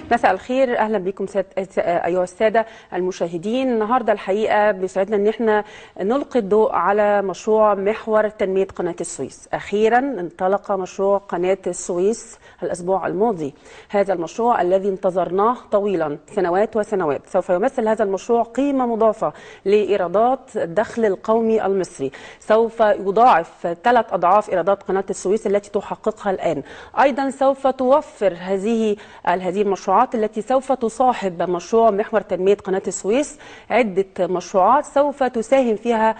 مساء الخير اهلا بكم ساد... ايها الساده المشاهدين النهارده الحقيقه بيسعدنا ان احنا نلقي الضوء على مشروع محور تنميه قناه السويس اخيرا انطلق مشروع قناه السويس الاسبوع الماضي هذا المشروع الذي انتظرناه طويلا سنوات وسنوات سوف يمثل هذا المشروع قيمه مضافه لايرادات الدخل القومي المصري سوف يضاعف ثلاث اضعاف ايرادات قناه السويس التي تحققها الان ايضا سوف توفر هذه هذه المشروعات التي سوف تصاحب مشروع محور تنميه قناه السويس عده مشروعات سوف تساهم فيها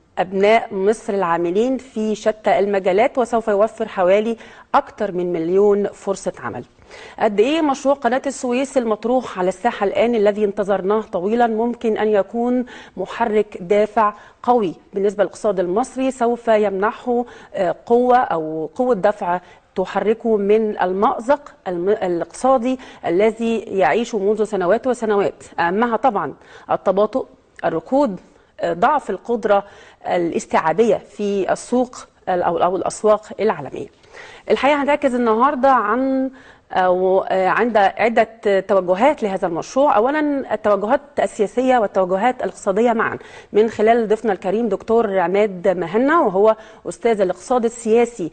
أبناء مصر العاملين في شتى المجالات وسوف يوفر حوالي أكثر من مليون فرصة عمل قد ايه مشروع قناه السويس المطروح على الساحه الان الذي انتظرناه طويلا ممكن ان يكون محرك دافع قوي بالنسبه للاقتصاد المصري سوف يمنحه قوه او قوه دفع تحركه من المأزق الاقتصادي الذي يعيش منذ سنوات وسنوات أهمها طبعا التباطؤ الركود ضعف القدرة الاستيعابية في السوق أو الأسواق العالمية الحقيقة هنركز النهاردة عن أو عند عدة توجهات لهذا المشروع أولا التوجهات السياسية والتوجهات الاقتصادية معا من خلال ضيفنا الكريم دكتور عماد مهنا وهو أستاذ الاقتصاد السياسي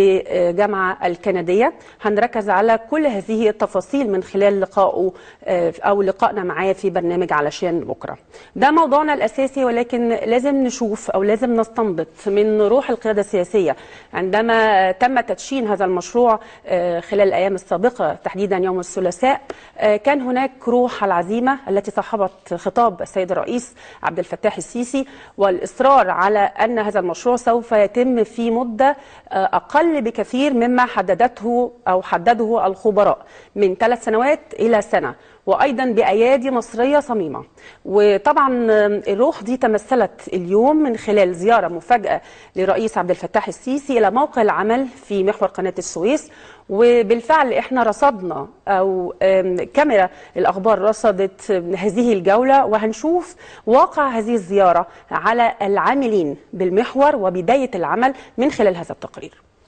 بجامعة الكندية هنركز على كل هذه التفاصيل من خلال لقائه أو لقائنا معاه في برنامج علشان بكرة ده موضوعنا الأساسي ولكن لازم نشوف أو لازم نستنبط من روح القيادة السياسية عندما تم تدشين هذا المشروع خلال الأيام السابقة السابقة تحديدا يوم الثلاثاء كان هناك روح العزيمة التي صاحبت خطاب السيد الرئيس عبد الفتاح السيسي والإصرار على أن هذا المشروع سوف يتم في مدة أقل بكثير مما حددته أو حدده الخبراء من ثلاث سنوات إلى سنة وايضا بايادي مصريه صميمه وطبعا الروح دي تمثلت اليوم من خلال زياره مفاجاه لرئيس عبد الفتاح السيسي الى موقع العمل في محور قناه السويس وبالفعل احنا رصدنا او كاميرا الاخبار رصدت هذه الجوله وهنشوف واقع هذه الزياره على العاملين بالمحور وبدايه العمل من خلال هذا التقرير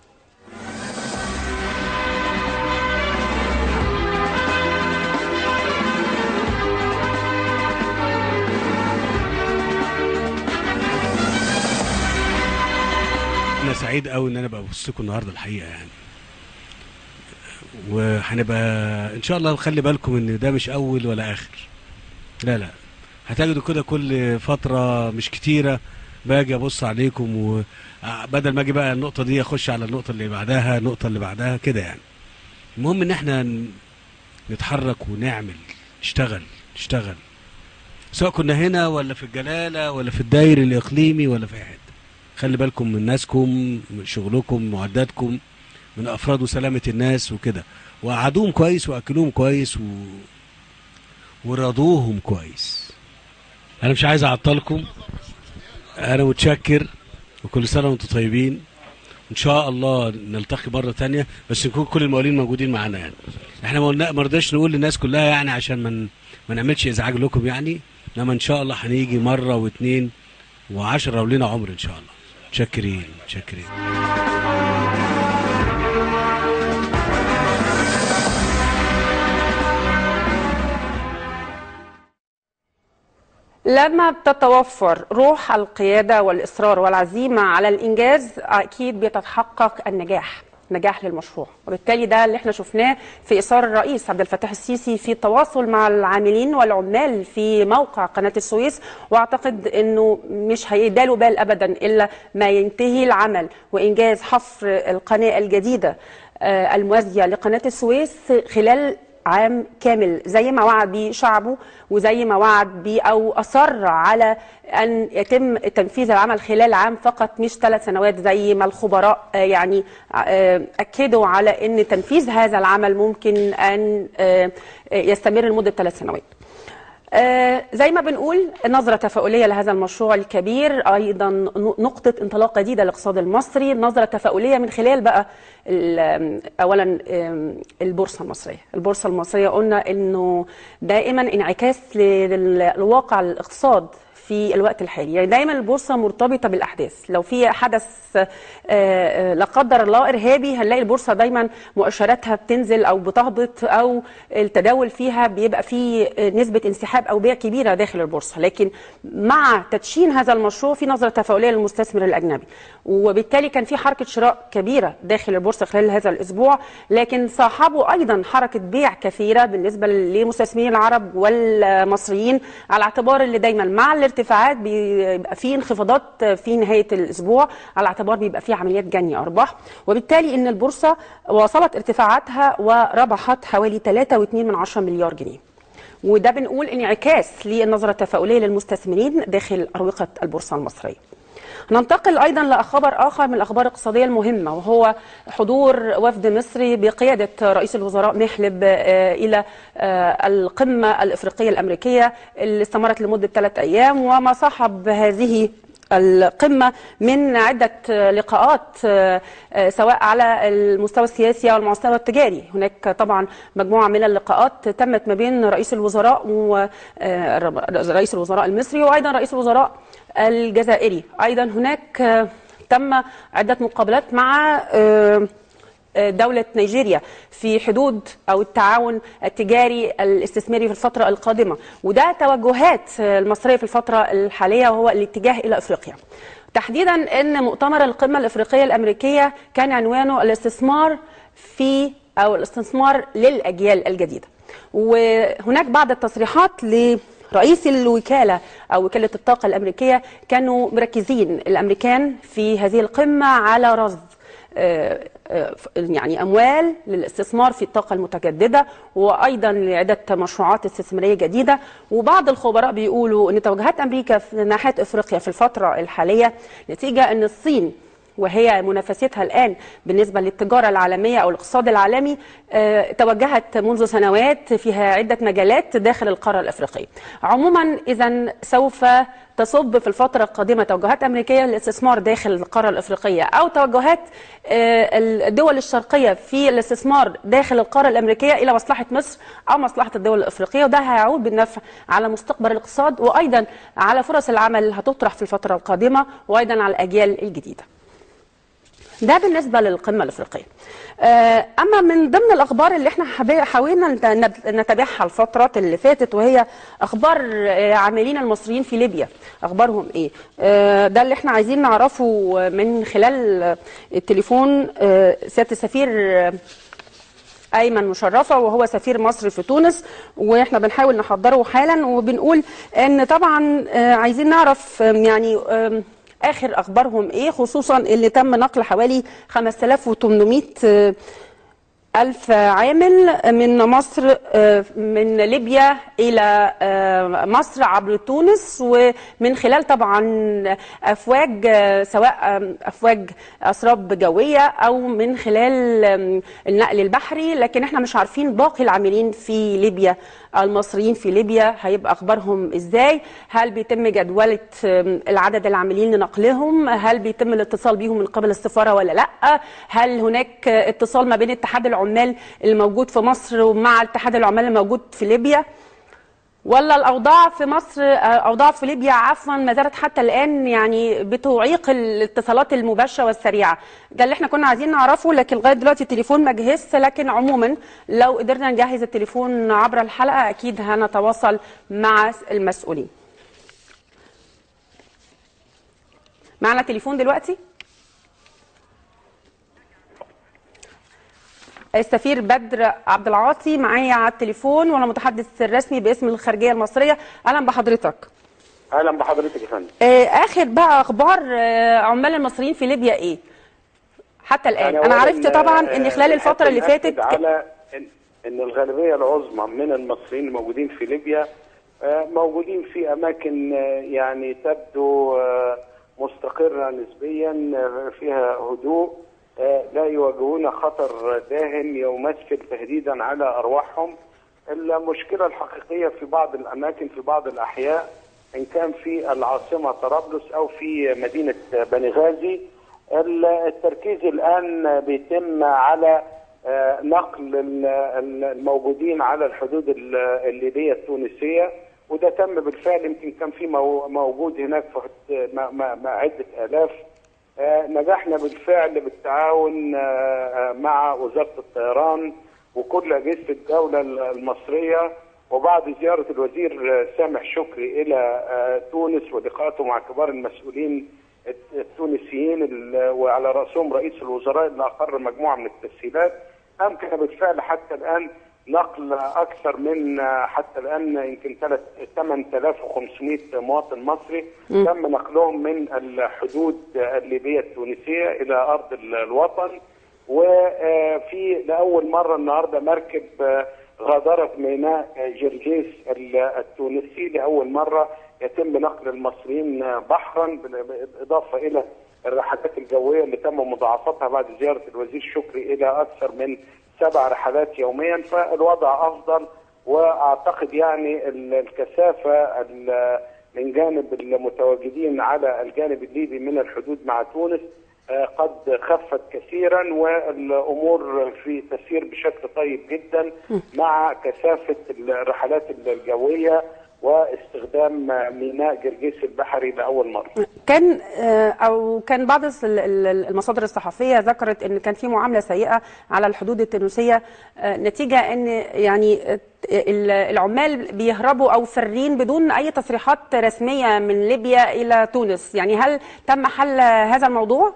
انا سعيد قوي ان انا ابقى ببص لكم النهارده الحقيقه يعني وهنبقى ان شاء الله خلي بالكم ان ده مش اول ولا اخر لا لا هتجدوا كده كل فتره مش كتيره باجي ابص عليكم وبدل ما اجي بقى النقطه دي اخش على النقطه اللي بعدها النقطه اللي بعدها كده يعني المهم ان احنا نتحرك ونعمل نشتغل نشتغل سواء كنا هنا ولا في الجلاله ولا في الداير الاقليمي ولا في اي حته خلي بالكم من ناسكم من شغلكم معداتكم من افراد وسلامه الناس وكده وقعدوهم كويس واكلوهم كويس و... ورضوهم كويس انا مش عايز اعطلكم انا متشكر وكل سنه وانتم طيبين ان شاء الله نلتقي مره تانية بس نكون كل المقاولين موجودين معانا يعني احنا ما قلنا ما رضاش نقول للناس كلها يعني عشان من ما نعملش ازعاج لكم يعني انما ان شاء الله هنيجي مره واثنين وعشرة ولينا عمر ان شاء الله متشكرين متشكرين لما بتتوفر روح القيادة والإصرار والعزيمة على الإنجاز أكيد بيتحقق النجاح نجاح للمشروع وبالتالي ده اللي احنا شفناه في إصرار الرئيس عبد الفتاح السيسي في التواصل مع العاملين والعمال في موقع قناة السويس واعتقد انه مش هيدالوا بال ابدا الا ما ينتهي العمل وانجاز حفر القناة الجديدة الموازية لقناة السويس خلال عام كامل زي ما وعد بيه شعبه وزي ما وعد بيه او اصر على ان يتم تنفيذ العمل خلال عام فقط مش ثلاث سنوات زي ما الخبراء يعني اكدوا على ان تنفيذ هذا العمل ممكن ان يستمر لمده ثلاث سنوات. آه زي ما بنقول نظرة تفاؤلية لهذا المشروع الكبير أيضا نقطة انطلاق جديدة للاقتصاد المصري نظرة تفاؤلية من خلال بقى أولا البورصة المصرية البورصة المصرية قلنا أنه دائما انعكاس للواقع الاقتصاد في الوقت الحالي يعني دايما البورصه مرتبطه بالاحداث لو في حدث آه، آه، لا قدر الله ارهابي هنلاقي البورصه دايما مؤشراتها بتنزل او بتهبط او التداول فيها بيبقى في نسبه انسحاب او بيع كبيره داخل البورصه لكن مع تدشين هذا المشروع في نظره تفاؤليه للمستثمر الاجنبي وبالتالي كان في حركه شراء كبيره داخل البورصه خلال هذا الاسبوع لكن صاحبوا ايضا حركه بيع كثيره بالنسبه للمستثمرين العرب والمصريين على اعتبار اللي دايما مع الارتفاعات بيبقى في انخفاضات في نهايه الاسبوع على اعتبار بيبقى في عمليات جني ارباح وبالتالي ان البورصه واصلت ارتفاعاتها وربحت حوالي 3.2 من عشرة مليار جنيه وده بنقول انعكاس للنظره التفاؤليه للمستثمرين داخل اروقه البورصه المصريه ننتقل ايضا لخبر اخر من الاخبار الاقتصاديه المهمه وهو حضور وفد مصري بقياده رئيس الوزراء محلب آه، الى آه، القمه الافريقيه الامريكيه اللي استمرت لمده ثلاث ايام وما صاحب هذه القمة من عدة لقاءات آه، آه، سواء على المستوى السياسي أو المستوى التجاري هناك طبعا مجموعة من اللقاءات تمت ما بين رئيس الوزراء ورئيس الوزراء المصري وأيضا رئيس الوزراء الجزائري أيضا هناك آه، تم عدة مقابلات مع آه، دولة نيجيريا في حدود أو التعاون التجاري الاستثماري في الفترة القادمة وده توجهات المصرية في الفترة الحالية وهو الاتجاه إلى أفريقيا تحديدا أن مؤتمر القمة الأفريقية الأمريكية كان عنوانه الاستثمار في أو الاستثمار للأجيال الجديدة وهناك بعض التصريحات لرئيس الوكالة أو وكالة الطاقة الأمريكية كانوا مركزين الأمريكان في هذه القمة على رصد آه، آه، يعني اموال للاستثمار في الطاقه المتجدده وايضا لعده مشروعات استثماريه جديده وبعض الخبراء بيقولوا ان توجهات امريكا في ناحيه افريقيا في الفتره الحاليه نتيجه ان الصين وهي منافستها الان بالنسبه للتجاره العالميه او الاقتصاد العالمي آه، توجهت منذ سنوات فيها عده مجالات داخل القاره الافريقيه. عموما اذا سوف تصب في الفترة القادمة توجهات أمريكية للاستثمار داخل القارة الأفريقية أو توجهات آه، الدول الشرقية في الاستثمار داخل القارة الأمريكية إلى مصلحة مصر أو مصلحة الدول الأفريقية وده هيعود بالنفع على مستقبل الاقتصاد وأيضا على فرص العمل اللي هتطرح في الفترة القادمة وأيضا على الأجيال الجديدة ده بالنسبة للقمة الأفريقية آه، أما من ضمن الأخبار اللي احنا حبي- حاولنا نت- نتابعها الفترات اللي فاتت وهي أخبار آه، عاملين المصريين في ليبيا أخبارهم إيه آه، ده اللي احنا عايزين نعرفه من خلال آه، التليفون آه، سيادة السفير آه، ايمن مشرفه وهو سفير مصر في تونس واحنا بنحاول نحضره حالا وبنقول ان طبعا آه، عايزين نعرف آم، يعني آم، اخر اخبارهم ايه خصوصا اللي تم نقل حوالي 5800 آه، ألف عامل من مصر آه، من ليبيا إلى آه، مصر عبر تونس ومن خلال طبعا أفواج آه، سواء آم، أفواج أسراب جوية أو من خلال آم، النقل البحري لكن احنا مش عارفين باقي العاملين في ليبيا المصريين في ليبيا هيبقى أخبارهم إزاي هل بيتم جدولة آم، العدد العاملين لنقلهم هل بيتم الاتصال بيهم من قبل السفارة ولا لا هل هناك اتصال ما بين اتحاد العمال الموجود في مصر ومع اتحاد العمال الموجود في ليبيا ولا الاوضاع في مصر اوضاع في ليبيا عفوا ما زالت حتى الان يعني بتعيق الاتصالات المباشره والسريعه ده اللي احنا كنا عايزين نعرفه لكن لغايه دلوقتي التليفون ما جهزش لكن عموما لو قدرنا نجهز التليفون عبر الحلقه اكيد هنتواصل مع المسؤولين معنا تليفون دلوقتي السفير بدر عبد العاطي معايا على التليفون وانا متحدث الرسمي باسم الخارجيه المصريه اهلا بحضرتك اهلا بحضرتك يا فندم آه، اخر بقى اخبار آه، عمال المصريين في ليبيا ايه حتى الان انا أولاً، عرفت طبعا ان آه، خلال الفتره اللي بحب نأكد فاتت على ان ان الغالبيه العظمى من المصريين الموجودين في ليبيا آه، موجودين في اماكن آه، يعني تبدو آه، مستقره نسبيا آه، فيها هدوء آه، لا يواجهون خطر داهم يمثل تهديدا على ارواحهم المشكله الحقيقيه في بعض الاماكن في بعض الاحياء ان كان في العاصمه طرابلس او في مدينه بني غازي التركيز الان بيتم على آه، نقل ال- ال- الموجودين على الحدود ال- الليبيه التونسيه وده تم بالفعل يمكن كان في مو- موجود هناك في ما- ما- ما عده الاف آه، نجحنا بالفعل بالتعاون آه، آه، مع وزاره الطيران وكل اجهزه الدوله المصريه وبعد زياره الوزير آه، سامح شكري الى آه، تونس ولقاءاته مع كبار المسؤولين الت- التونسيين ال- وعلى راسهم رئيس الوزراء اللي اقر مجموعه من التسهيلات امكن بالفعل حتى الان نقل اكثر من آه، حتى الان يمكن ثلاث 8500 مواطن مصري تم نقلهم من الحدود الليبيه التونسيه الى ارض ال- الوطن وفي لاول مره النهارده مركب آه، غادرت ميناء آه، جرجيس ال- التونسي لاول مره يتم نقل المصريين آه، بحرا بال- بالاضافه الى الرحلات الجويه اللي تم مضاعفتها بعد زياره الوزير شكري الى اكثر من سبع رحلات يوميا فالوضع افضل واعتقد يعني ال- الكثافه ال- من جانب المتواجدين على الجانب الليبي من الحدود مع تونس آه، قد خفت كثيرا والامور في تسير بشكل طيب جدا مع كثافه الرحلات الجويه واستخدام ميناء جرجيس البحري لاول مره. كان آه، او كان بعض الس- ال- ال- المصادر الصحفيه ذكرت ان كان في معامله سيئه على الحدود التونسيه آه، نتيجه ان يعني آه، ال- العمال بيهربوا او فرين بدون اي تصريحات رسميه من ليبيا الى تونس يعني هل تم حل هذا الموضوع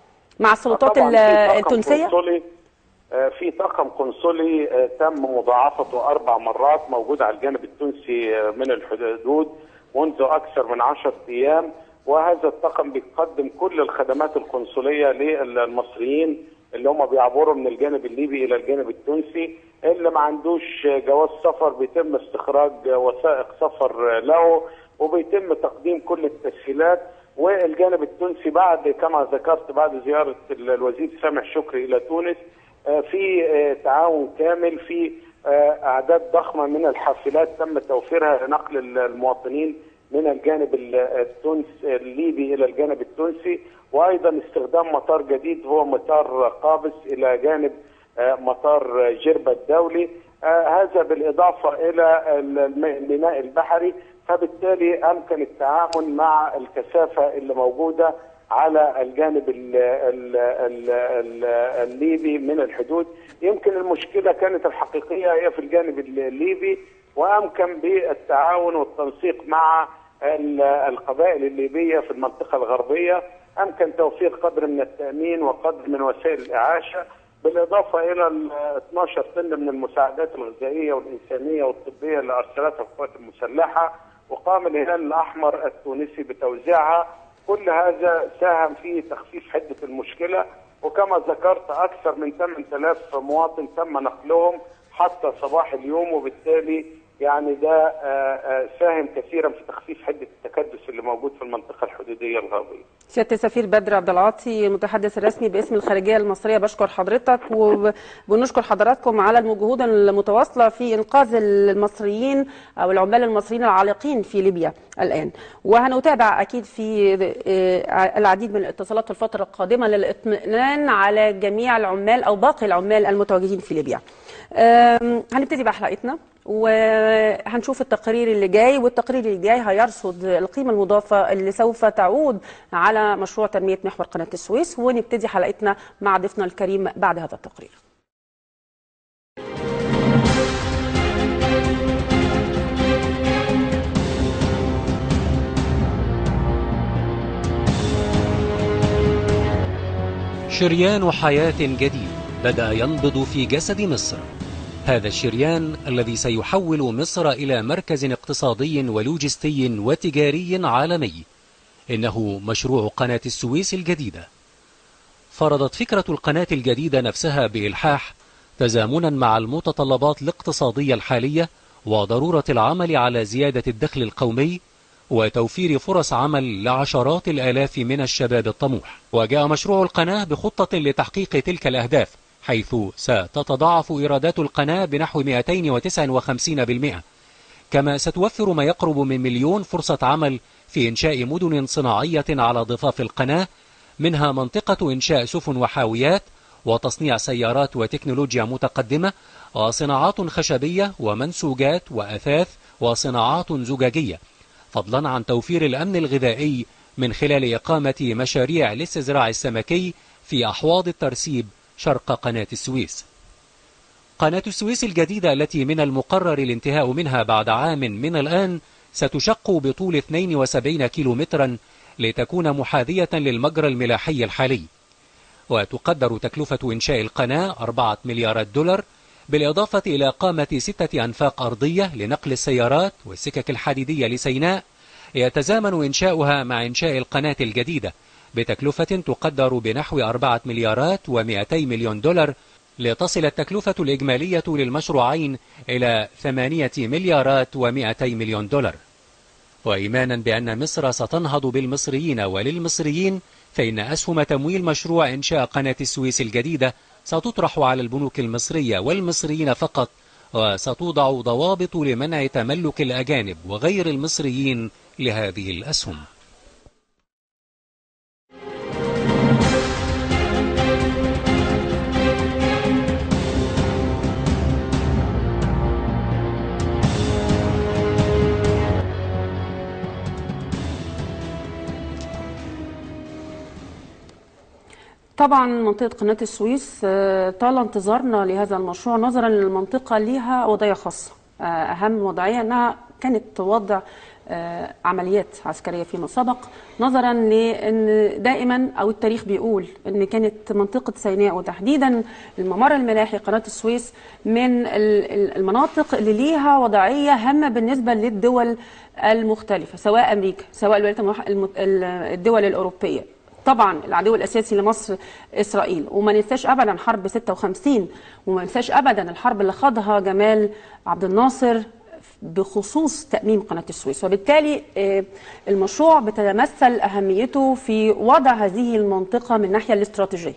مع السلطات طبعاً ال- في طاقم التونسيه قنصلي آه، في طاقم قنصلي آه، تم مضاعفته اربع مرات موجود على الجانب التونسي آه، من الحدود منذ اكثر من عشرة ايام وهذا الطاقم بيقدم كل الخدمات القنصليه للمصريين اللي هم بيعبروا من الجانب الليبي الى الجانب التونسي اللي ما عندوش جواز سفر بيتم استخراج وثائق سفر له وبيتم تقديم كل التسهيلات والجانب التونسي بعد كما ذكرت بعد زياره ال- الوزير سامح شكري الى تونس آه، في آه، تعاون كامل في آه، اعداد ضخمه من الحافلات تم توفيرها لنقل ال- المواطنين من الجانب ال- التونس الليبي الى الجانب التونسي وايضا استخدام مطار جديد هو مطار قابس الى جانب آه، مطار جربة الدولي آه، هذا بالإضافة إلى الم- الميناء البحري فبالتالي أمكن التعامل مع الكثافة اللي موجودة على الجانب ال ال ال ال الليبي من الحدود يمكن المشكلة كانت الحقيقية هي في الجانب الليبي وأمكن بالتعاون والتنسيق مع ال- القبائل الليبية في المنطقة الغربية أمكن توفير قدر من التأمين وقدر من وسائل الإعاشة بالإضافة إلى ال 12 طن من المساعدات الغذائية والإنسانية والطبية اللي أرسلتها القوات المسلحة وقام الهلال الأحمر التونسي بتوزيعها كل هذا ساهم في تخفيف حدة المشكلة وكما ذكرت أكثر من 8000 مواطن تم نقلهم حتى صباح اليوم وبالتالي يعني ده آه، آه، ساهم كثيرا في تخفيف حدة التكدس اللي موجود في المنطقة الحدودية الغربية سياده السفير بدر عبد العاطي المتحدث الرسمي باسم الخارجيه المصريه بشكر حضرتك وبنشكر حضراتكم على الجهود المتواصله في انقاذ المصريين او العمال المصريين العالقين في ليبيا الان وهنتابع اكيد في آه، العديد من الاتصالات في الفتره القادمه للاطمئنان على جميع العمال او باقي العمال المتواجدين في ليبيا آم، هنبتدي بقى حلقتنا وهنشوف التقرير اللي جاي والتقرير اللي جاي هيرصد القيمة المضافة اللي سوف تعود على مشروع تنمية محور قناة السويس ونبتدي حلقتنا مع ضيفنا الكريم بعد هذا التقرير شريان حياة جديد بدأ ينبض في جسد مصر هذا الشريان الذي سيحول مصر إلى مركز اقتصادي ولوجستي وتجاري عالمي إنه مشروع قناة السويس الجديدة فرضت فكرة القناة الجديدة نفسها بإلحاح تزامنا مع المتطلبات الاقتصادية الحالية وضرورة العمل على زيادة الدخل القومي وتوفير فرص عمل لعشرات الآلاف من الشباب الطموح وجاء مشروع القناة بخطة لتحقيق تلك الأهداف حيث ستتضاعف إيرادات القناة بنحو 259% كما ستوفر ما يقرب من مليون فرصة عمل في إنشاء مدن صناعية على ضفاف القناة منها منطقة إنشاء سفن وحاويات وتصنيع سيارات وتكنولوجيا متقدمة وصناعات خشبية ومنسوجات وأثاث وصناعات زجاجية فضلا عن توفير الأمن الغذائي من خلال إقامة مشاريع الاستزراع السمكي في أحواض الترسيب شرق قناة السويس قناة السويس الجديدة التي من المقرر الانتهاء منها بعد عام من الآن ستشق بطول 72 كيلومترا لتكون محاذية للمجرى الملاحي الحالي وتقدر تكلفة إنشاء القناة 4 مليارات دولار بالإضافة إلى قامة ستة أنفاق أرضية لنقل السيارات والسكك الحديدية لسيناء يتزامن إنشاؤها مع إنشاء القناة الجديدة بتكلفة تقدر بنحو 4 مليارات و200 مليون دولار لتصل التكلفة الإجمالية للمشروعين إلى 8 مليارات و200 مليون دولار وإيمانا بأن مصر ستنهض بالمصريين وللمصريين فإن أسهم تمويل مشروع إنشاء قناة السويس الجديدة ستطرح على البنوك المصرية والمصريين فقط وستوضع ضوابط لمنع تملك الأجانب وغير المصريين لهذه الأسهم طبعا منطقة قناة السويس آه، طال انتظارنا لهذا المشروع نظرا للمنطقة ليها وضعية خاصة آه، أهم وضعية أنها كانت وضع آه، عمليات عسكرية فيما سبق نظرا لأن دائما أو التاريخ بيقول أن كانت منطقة سيناء وتحديدا الممر الملاحي قناة السويس من ال- ال- المناطق اللي ليها وضعية هامة بالنسبة للدول المختلفة سواء أمريكا سواء الولايات المح- الم- ال- الدول الأوروبية طبعا العدو الاساسي لمصر اسرائيل وما ننساش ابدا حرب 56 وما ننساش ابدا الحرب اللي خاضها جمال عبد الناصر بخصوص تاميم قناه السويس وبالتالي آه، المشروع بتتمثل اهميته في وضع هذه المنطقه من الناحيه الاستراتيجيه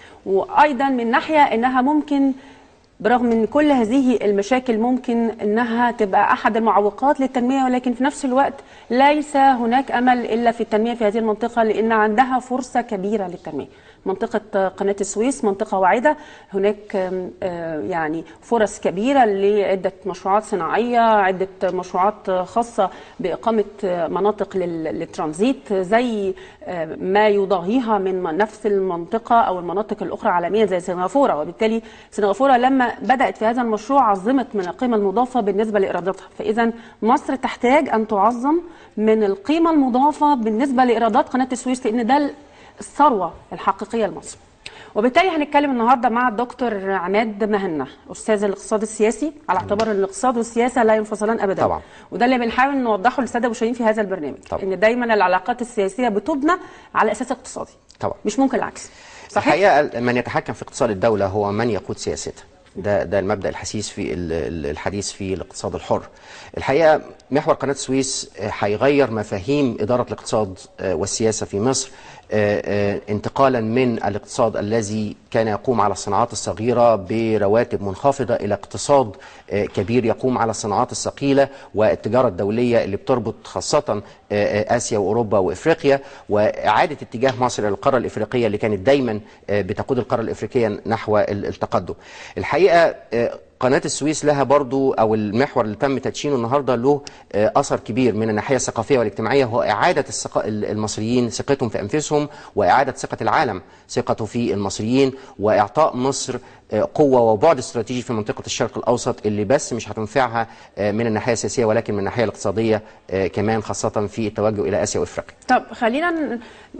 وايضا من ناحيه انها ممكن برغم من كل هذه المشاكل ممكن انها تبقى احد المعوقات للتنميه ولكن في نفس الوقت ليس هناك امل الا في التنميه في هذه المنطقه لان عندها فرصه كبيره للتنميه. منطقه قناه السويس منطقه واعده هناك آم، آه، يعني فرص كبيره لعده مشروعات صناعيه عده مشروعات خاصه باقامه آه، مناطق لل- للترانزيت زي آه، ما يضاهيها من نفس المنطقه او المناطق الاخرى عالميا زي سنغافوره وبالتالي سنغافوره لما بدات في هذا المشروع عظمت من القيمه المضافه بالنسبه لايراداتها فاذا مصر تحتاج ان تعظم من القيمه المضافه بالنسبه لايرادات قناه السويس لان ده الثروه الحقيقيه لمصر وبالتالي هنتكلم النهارده مع الدكتور عماد مهنا استاذ الاقتصاد السياسي على اعتبار ان الاقتصاد والسياسه لا ينفصلان ابدا طبعا. وده اللي بنحاول نوضحه للساده المشاهدين في هذا البرنامج طبعا. ان دايما العلاقات السياسيه بتبنى على اساس اقتصادي طبعا مش ممكن العكس صحيح الحقيقه من يتحكم في اقتصاد الدوله هو من يقود سياستها ده ده المبدا الحسيس في ال- ال- الحديث في الاقتصاد الحر الحقيقه محور قناه السويس آه، هيغير مفاهيم اداره الاقتصاد آه، والسياسه في مصر آه، آه، انتقالا من الاقتصاد الذي كان يقوم على الصناعات الصغيره برواتب منخفضه الى اقتصاد آه، كبير يقوم على الصناعات الثقيله والتجاره الدوليه اللي بتربط خاصه آه، آه، اسيا واوروبا وافريقيا واعاده اتجاه مصر الى القاره الافريقيه اللي كانت دايما آه، بتقود القاره الافريقيه نحو ال- التقدم. الحقيقه آه، قناة السويس لها برضو أو المحور اللي تم تدشينه النهاردة له آه، أثر كبير من الناحية الثقافية والاجتماعية هو إعادة الثقا- المصريين ثقتهم في أنفسهم وإعادة ثقة العالم ثقته في المصريين وإعطاء مصر آه، قوة وبعد استراتيجي في منطقة الشرق الأوسط اللي بس مش هتنفعها آه، من الناحية السياسية ولكن من الناحية الاقتصادية آه، كمان خاصة في التوجه إلى آسيا وإفريقيا طب خلينا ن-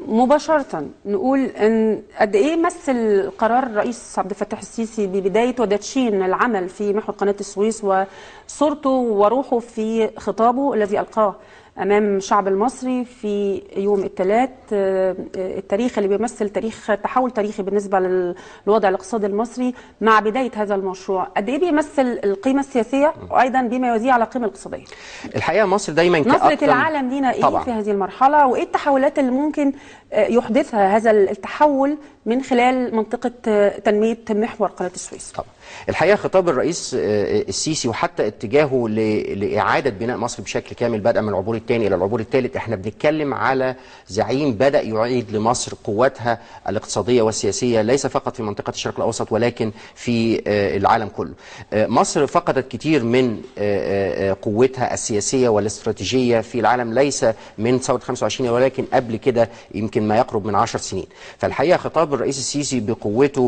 مباشرة نقول ان قد ايه مثل قرار الرئيس عبد الفتاح السيسي ببداية وتدشين العمل في محور قناة السويس وصورته وروحه في خطابه الذي ألقاه أمام الشعب المصري في يوم الثلاث آه، آه، التاريخ اللي بيمثل تاريخ تحول تاريخي بالنسبة لل- للوضع الاقتصادي المصري مع بداية هذا المشروع قد ايه بيمثل القيمة السياسية وأيضا بما يوازيه على القيمة الاقتصادية الحقيقة مصر دايما نظرة كأقدم- العالم لينا ايه طبعا في هذه المرحلة وايه التحولات اللي ممكن آه، يحدثها هذا التحول من خلال منطقة آه، تنمية محور قناة السويس طبعا الحقيقه خطاب الرئيس آه، السيسي وحتى اتجاهه ل- لاعاده بناء مصر بشكل كامل بدءا من العبور الثاني الى العبور الثالث احنا بنتكلم على زعيم بدا يعيد لمصر قوتها الاقتصاديه والسياسيه ليس فقط في منطقه الشرق الاوسط ولكن في آه، العالم كله. آه، مصر فقدت كتير من آه، آه، قوتها السياسيه والاستراتيجيه في العالم ليس من ثوره 25 ولكن قبل كده يمكن ما يقرب من 10 سنين. فالحقيقه خطاب الرئيس السيسي بقوته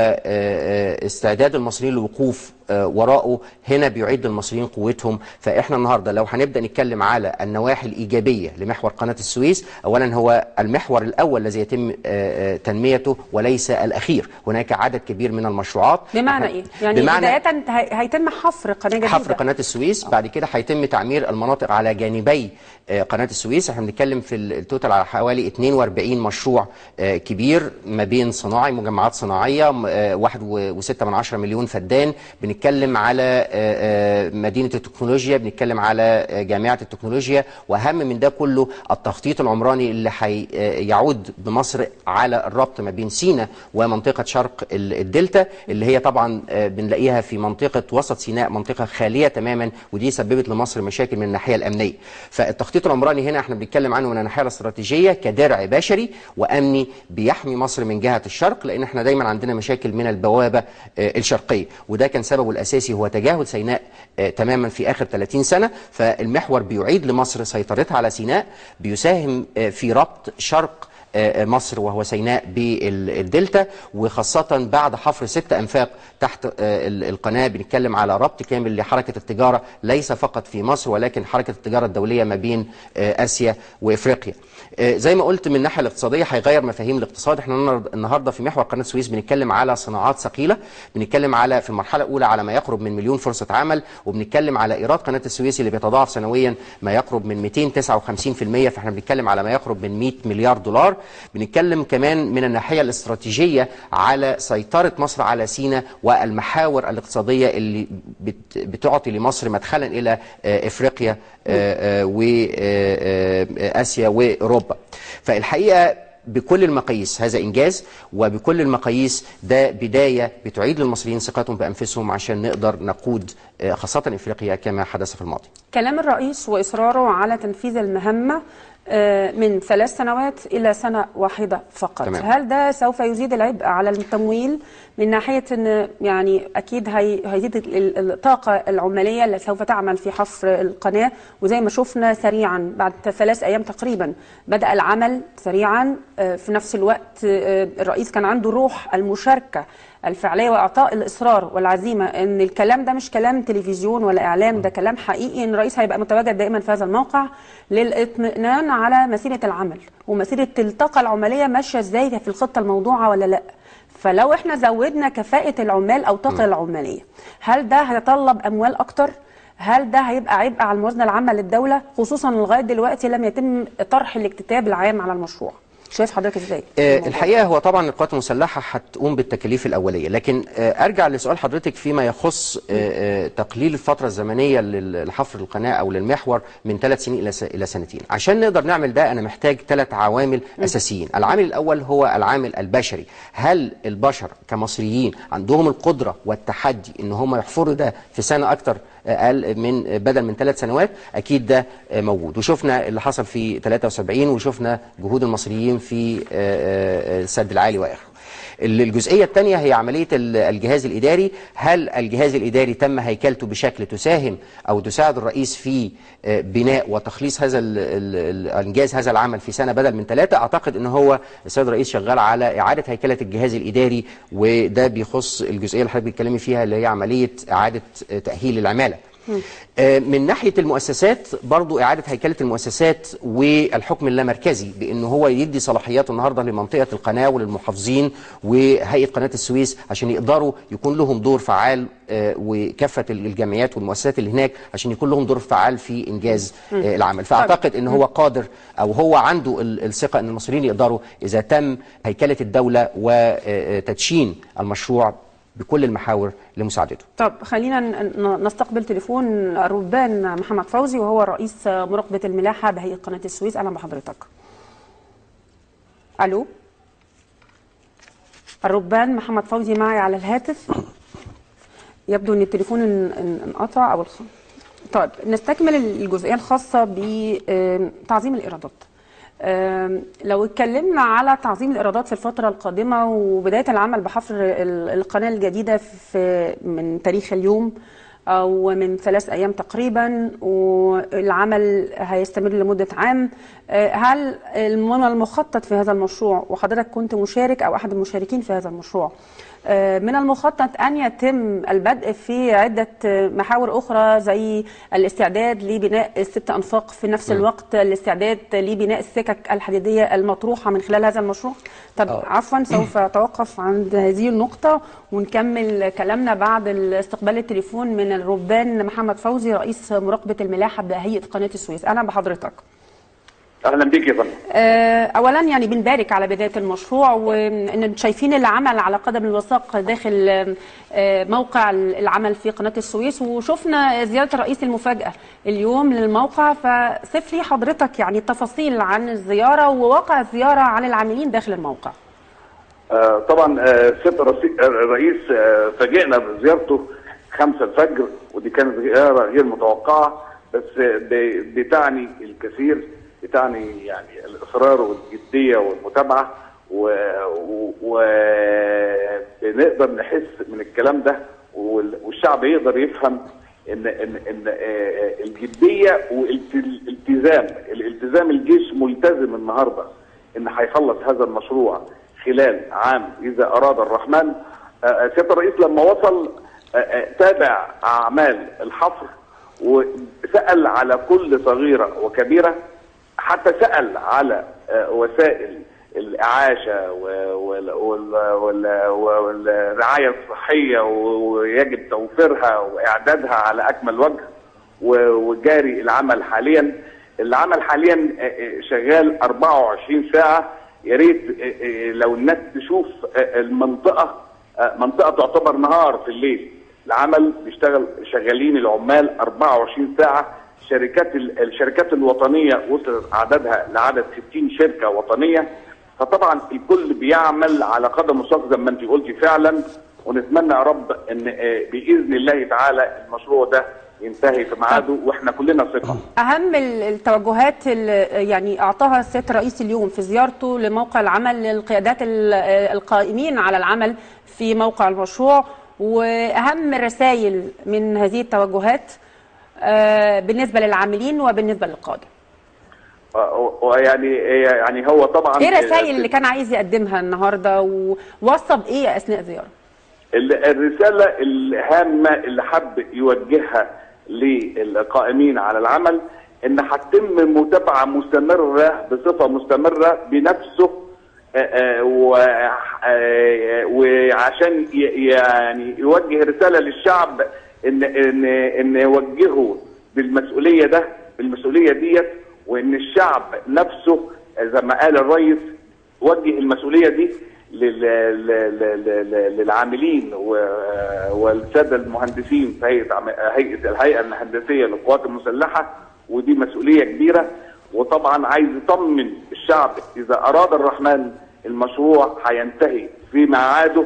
واستعداد المصريين للوقوف آه، وراءه هنا بيعيد للمصريين قوتهم فاحنا النهارده لو هنبدا نتكلم على النواحي الايجابيه لمحور قناه السويس اولا هو المحور الاول الذي يتم آه، آه، تنميته وليس الاخير هناك عدد كبير من المشروعات بمعنى إحنا- ايه؟ يعني بمعنى بدايه هي- هيتم حفر قناه جديده حفر قناه السويس بعد كده هيتم تعمير المناطق على جانبي آه، قناه السويس احنا بنتكلم في التوتال على حوالي 42 مشروع آه، كبير ما بين صناعي مجمعات صناعيه م- آه، واحد و- وستة من عشرة مليون فدان بنتكلم على آه، آه، مدينه التكنولوجيا بنتكلم على آه، جامعه التكنولوجيا واهم من ده كله التخطيط العمراني اللي هيعود بمصر على الربط ما بين سيناء ومنطقه شرق ال- الدلتا اللي هي طبعا آه، بنلاقيها في منطقه وسط سيناء منطقه خاليه تماما ودي سببت لمصر مشاكل من الناحيه الامنيه فالتخطيط العمراني هنا احنا بنتكلم عنه من الناحيه الاستراتيجيه كدرع بشري وامني بيحمي مصر من جهه الشرق لان احنا دايما عندنا مشاكل من البوابه آه، الشرقيه وده كان سببه الاساسي هو تجاهل سيناء آه، تماما في اخر 30 سنه فالمحور بيعيد لمصر سيطرتها على سيناء بيساهم آه، في ربط شرق آه، مصر وهو سيناء بالدلتا وخاصة بعد حفر ست أنفاق تحت آه، ال- القناة بنتكلم على ربط كامل لحركة التجارة ليس فقط في مصر ولكن حركة التجارة الدولية ما بين آه، آسيا وإفريقيا آه، زي ما قلت من الناحية الاقتصادية هيغير مفاهيم الاقتصاد احنا النهار- النهاردة في محور قناة السويس بنتكلم على صناعات ثقيلة بنتكلم على في المرحلة الأولى على ما يقرب من مليون فرصة عمل وبنتكلم على إيراد قناة السويس اللي بيتضاعف سنويا ما يقرب من 259% فاحنا بنتكلم على ما يقرب من 100 مليار دولار بنتكلم كمان من الناحية الاستراتيجية على سيطرة مصر على سيناء والمحاور الاقتصادية اللي بت- بتعطي لمصر مدخلا إلى آه، إفريقيا وآسيا وأوروبا فالحقيقة بكل المقاييس هذا إنجاز وبكل المقاييس ده بداية بتعيد للمصريين ثقتهم بأنفسهم عشان نقدر نقود آه، خاصة إفريقيا كما حدث في الماضي كلام الرئيس واصراره على تنفيذ المهمه آه، من ثلاث سنوات الى سنه واحده فقط تمام. هل ده سوف يزيد العبء على التمويل من ناحيه ان يعني اكيد هي هيزيد ال- ال- الطاقه العماليه اللي سوف تعمل في حفر القناه وزي ما شفنا سريعا بعد ثلاث ايام تقريبا بدا العمل سريعا آه، في نفس الوقت آه، الرئيس كان عنده روح المشاركه الفعليه واعطاء الاصرار والعزيمه ان الكلام ده مش كلام تلفزيون ولا اعلام ده كلام حقيقي ان الرئيس هيبقى متواجد دائما في هذا الموقع للاطمئنان على مسيره العمل ومسيره الطاقه العماليه ماشيه ازاي في الخطه الموضوعه ولا لا فلو احنا زودنا كفاءه العمال او الطاقه العماليه هل ده هيتطلب اموال اكتر هل ده هيبقى عبء على الموازنه العامه للدوله خصوصا لغايه دلوقتي لم يتم طرح الاكتتاب العام على المشروع شايف حضرتك ازاي آه، الموضوع؟ الحقيقه هو طبعا القوات المسلحه هتقوم بالتكاليف الاوليه لكن آه، ارجع لسؤال حضرتك فيما يخص آه، آه، تقليل الفتره الزمنيه لل- لحفر القناه او للمحور من ثلاث سنين الى س- الى سنتين عشان نقدر نعمل ده انا محتاج ثلاث عوامل اساسيين العامل الاول هو العامل البشري هل البشر كمصريين عندهم القدره والتحدي ان هم يحفروا ده في سنه اكتر اقل من بدل من ثلاث سنوات اكيد ده آه، موجود وشفنا اللي حصل في 73 وشفنا جهود المصريين في آه، آه، السد العالي واخره الجزئيه الثانيه هي عمليه ال- الجهاز الاداري هل الجهاز الاداري تم هيكلته بشكل تساهم او تساعد الرئيس في آه، بناء وتخليص هذا ال- ال- ال- انجاز هذا العمل في سنه بدل من ثلاثه اعتقد ان هو السيد الرئيس شغال على اعاده هيكله الجهاز الاداري وده بيخص الجزئيه اللي حضرتك بتتكلمي فيها اللي هي عمليه اعاده آه، تاهيل العماله آه، من ناحيه المؤسسات برضو اعاده هيكله المؤسسات والحكم اللامركزي بانه هو يدي صلاحيات النهارده لمنطقه القناه وللمحافظين وهيئه قناه السويس عشان يقدروا يكون لهم دور فعال آه، وكافه الجمعيات والمؤسسات اللي هناك عشان يكون لهم دور فعال في انجاز آه، العمل فاعتقد ان هو قادر او هو عنده ال- الثقه ان المصريين يقدروا اذا تم هيكله الدوله وتدشين المشروع بكل المحاور لمساعدته طب خلينا ن- ن- نستقبل تليفون الربان محمد فوزي وهو رئيس مراقبة الملاحة بهيئة قناة السويس أهلا بحضرتك ألو الربان محمد فوزي معي على الهاتف يبدو أن التليفون ان- ان- انقطع أو الخ... طيب نستكمل الجزئيه الخاصه بتعظيم الايرادات آم، لو اتكلمنا على تعظيم الايرادات في الفتره القادمه وبدايه العمل بحفر ال- القناه الجديده في من تاريخ اليوم او من ثلاث ايام تقريبا والعمل هيستمر لمده عام آه، هل من المخطط في هذا المشروع وحضرتك كنت مشارك او احد المشاركين في هذا المشروع آه، من المخطط ان يتم البدء في عده آه، محاور اخرى زي الاستعداد لبناء الست انفاق في نفس الوقت الاستعداد لبناء السكك الحديديه المطروحه من خلال هذا المشروع طب آه. عفوا سوف اتوقف عند هذه النقطه ونكمل كلامنا بعد استقبال التليفون من الربان محمد فوزي رئيس مراقبه الملاحه بهيئه قناه السويس اهلا بحضرتك اهلا بيك يا فندم آه، اولا يعني بنبارك على بدايه المشروع وان شايفين العمل على قدم الوثاق داخل آه، موقع العمل في قناه السويس وشفنا زياره الرئيس المفاجاه اليوم للموقع فصف لي حضرتك يعني التفاصيل عن الزياره وواقع الزياره عن العاملين داخل الموقع آه، طبعا آه، سياده الرئيس- الرئيس آه، فاجئنا بزيارته خمسة الفجر ودي كانت زياره غير متوقعه بس آه، ب- بتعني الكثير بتعني يعني الاصرار والجديه والمتابعه ونقدر نحس من الكلام ده وال- والشعب يقدر يفهم ان ان ان آه، الجديه والالتزام الالتزام الجيش ملتزم النهارده ان هيخلص هذا المشروع خلال عام اذا اراد الرحمن آه، آه، سياده الرئيس لما وصل آه، آه، تابع اعمال الحفر وسال على كل صغيره وكبيره حتى سال على آه، وسائل الاعاشه و- وال- وال- وال- والرعايه الصحيه ويجب توفيرها واعدادها على اكمل وجه و- وجاري العمل حاليا العمل حاليا آه، آه، شغال 24 ساعه يا ريت آه، آه، لو الناس تشوف آه، المنطقه آه، منطقه تعتبر نهار في الليل العمل بيشتغل شغالين العمال 24 ساعه شركات ال- الشركات الوطنيه وصلت عددها لعدد 60 شركه وطنيه فطبعا الكل بيعمل على قدم وساق زي ما انت قلتي فعلا ونتمنى يا رب ان آه، باذن الله تعالى المشروع ده ينتهي في ميعاده واحنا كلنا ثقه اهم ال- التوجهات اللي يعني اعطاها السيد الرئيس اليوم في زيارته لموقع العمل للقيادات ال- القائمين على العمل في موقع المشروع واهم الرسائل من هذه التوجهات آه، بالنسبه للعاملين وبالنسبه للقاده آه، ويعني يعني هو طبعا ايه الرسائل اللي كان عايز يقدمها النهارده ووصى بايه اثناء زياره ال- الرسالة الهامة اللي حب يوجهها للقائمين على العمل ان هتتم متابعة مستمرة بصفة مستمرة بنفسه آه، آه، و- آه، وعشان ي- يعني يوجه رسالة للشعب ان ان ان يوجهه بالمسؤولية ده بالمسؤولية ديت وان الشعب نفسه زي ما قال الرئيس وجه المسؤوليه دي لل- لل- لل- للعاملين و- والساده المهندسين في هيئه عم- هيئه الهيئه الهندسيه للقوات المسلحه ودي مسؤوليه كبيره وطبعا عايز يطمن الشعب اذا اراد الرحمن المشروع هينتهي في ميعاده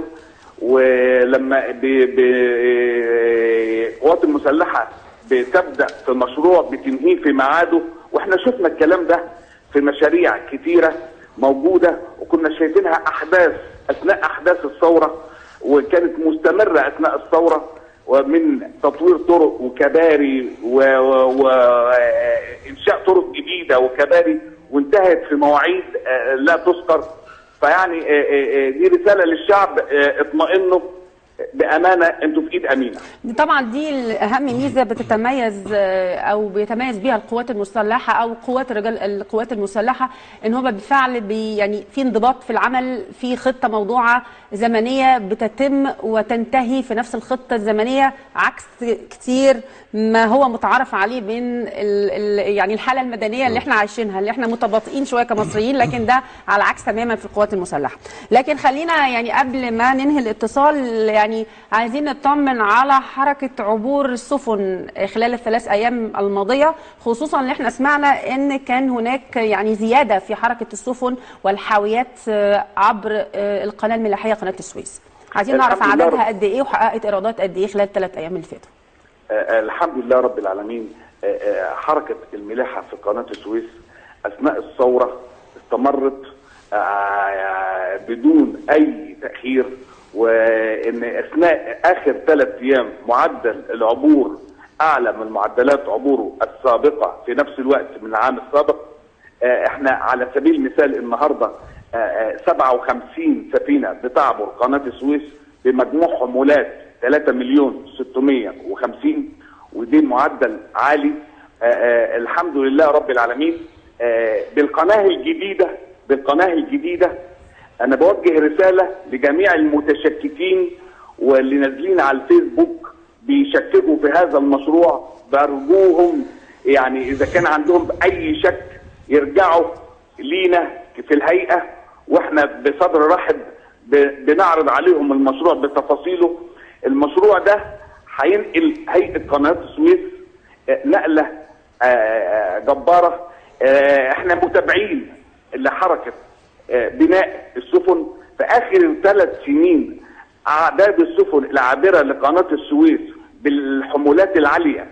ولما ب- ب- القوات المسلحه بتبدا في مشروع بتنهيه في ميعاده واحنا شفنا الكلام ده في مشاريع كتيره موجوده وكنا شايفينها احداث اثناء احداث الثوره وكانت مستمره اثناء الثوره ومن تطوير طرق وكباري وانشاء طرق جديده وكباري وانتهت في مواعيد آه، لا تذكر فيعني آه، آه، آه، دي رساله للشعب آه، اطمئنوا بامانه انتوا في ايد امينه دي طبعا دي اهم ميزه بتتميز آه، او بيتميز بيها القوات المسلحه او قوات الرجال القوات المسلحه ان هم بالفعل بي يعني في انضباط في العمل في خطه موضوعه زمنيه بتتم وتنتهي في نفس الخطه الزمنيه عكس كتير ما هو متعارف عليه بين ال ال يعني الحاله المدنيه اللي احنا عايشينها اللي احنا متباطئين شويه كمصريين لكن ده على عكس تماما في القوات المسلحه لكن خلينا يعني قبل ما ننهي الاتصال يعني عايزين نطمن على حركه عبور السفن خلال الثلاث ايام الماضيه خصوصا اللي احنا سمعنا ان كان هناك يعني زياده في حركه السفن والحاويات آه، عبر آه، القناه الملاحيه قناه السويس عايزين نعرف الحمد لله عددها رب- قد ايه وحققت ايرادات قد ايه خلال الثلاث ايام اللي فاتوا آه، الحمد لله رب العالمين آه، آه، حركة الملاحة في قناة السويس أثناء الثورة استمرت آه، بدون أي تأخير وإن أثناء آخر ثلاث أيام معدل العبور أعلى من معدلات عبوره السابقة في نفس الوقت من العام السابق آه، احنا على سبيل المثال النهارده آه، آه، 57 سفينه بتعبر قناه السويس بمجموع حمولات 3 مليون 650 ودي معدل عالي آه، آه، الحمد لله رب العالمين آه، بالقناه الجديده بالقناه الجديده انا بوجه رساله لجميع المتشككين واللي نازلين على الفيسبوك بيشككوا في هذا المشروع برجوهم يعني اذا كان عندهم اي شك يرجعوا لينا في الهيئه واحنا بصدر رحب ب- بنعرض عليهم المشروع بتفاصيله المشروع ده هينقل هيئه قناه السويس آه، نقله آه، آه، جباره آه، احنا متابعين لحركه آه، بناء السفن في اخر ثلاث سنين اعداد السفن العابره لقناه السويس بالحمولات العاليه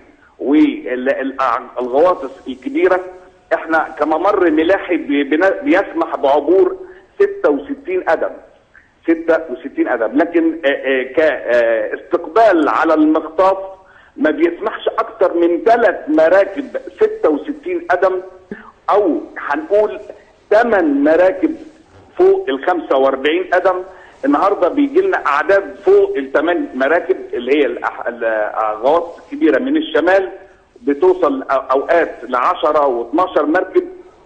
والغواص الكبيره احنا كممر ملاحي بي- بنا- بيسمح بعبور 66 قدم 66 قدم لكن آه، آه، كاستقبال على المخطاف ما بيسمحش اكتر من ثلاث مراكب 66 قدم او هنقول ثمان مراكب فوق ال 45 قدم النهارده بيجي لنا اعداد فوق الثمان مراكب اللي هي الأح- الغواص الكبيره من الشمال بتوصل أو- اوقات ل 10 و12 مركب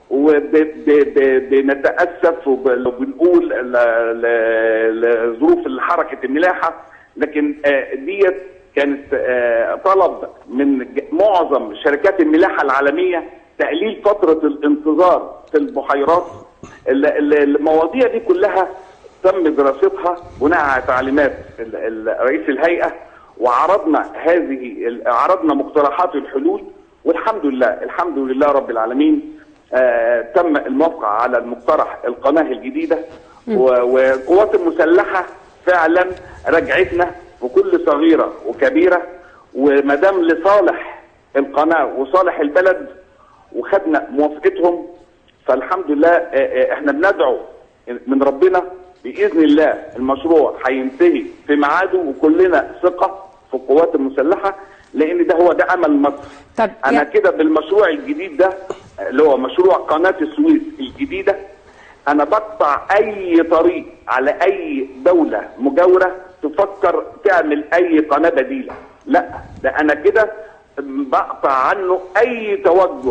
وبنتاسف وبنقول ل- ل- لظروف حركه الملاحه لكن آه، ديت كانت آه، طلب من ج- معظم شركات الملاحه العالميه تقليل فتره الانتظار في البحيرات ال- ال- المواضيع دي كلها تم دراستها بناء على تعليمات ال- ال- رئيس الهيئه وعرضنا هذه ال- عرضنا مقترحات الحلول والحمد لله الحمد لله رب العالمين آه تم الموافقه على المقترح القناه الجديده و- والقوات المسلحه فعلا رجعتنا بكل صغيره وكبيره وما دام لصالح القناه وصالح البلد وخدنا موافقتهم فالحمد لله آه، آه، احنا بندعو من ربنا باذن الله المشروع هينتهي في ميعاده وكلنا ثقه في القوات المسلحه لان ده هو ده امل مصر طب انا يا- كده بالمشروع الجديد ده اللي هو مشروع قناه السويس الجديده انا بقطع اي طريق على اي دوله مجاوره تفكر تعمل اي قناه بديله لا ده انا كده بقطع عنه اي توجه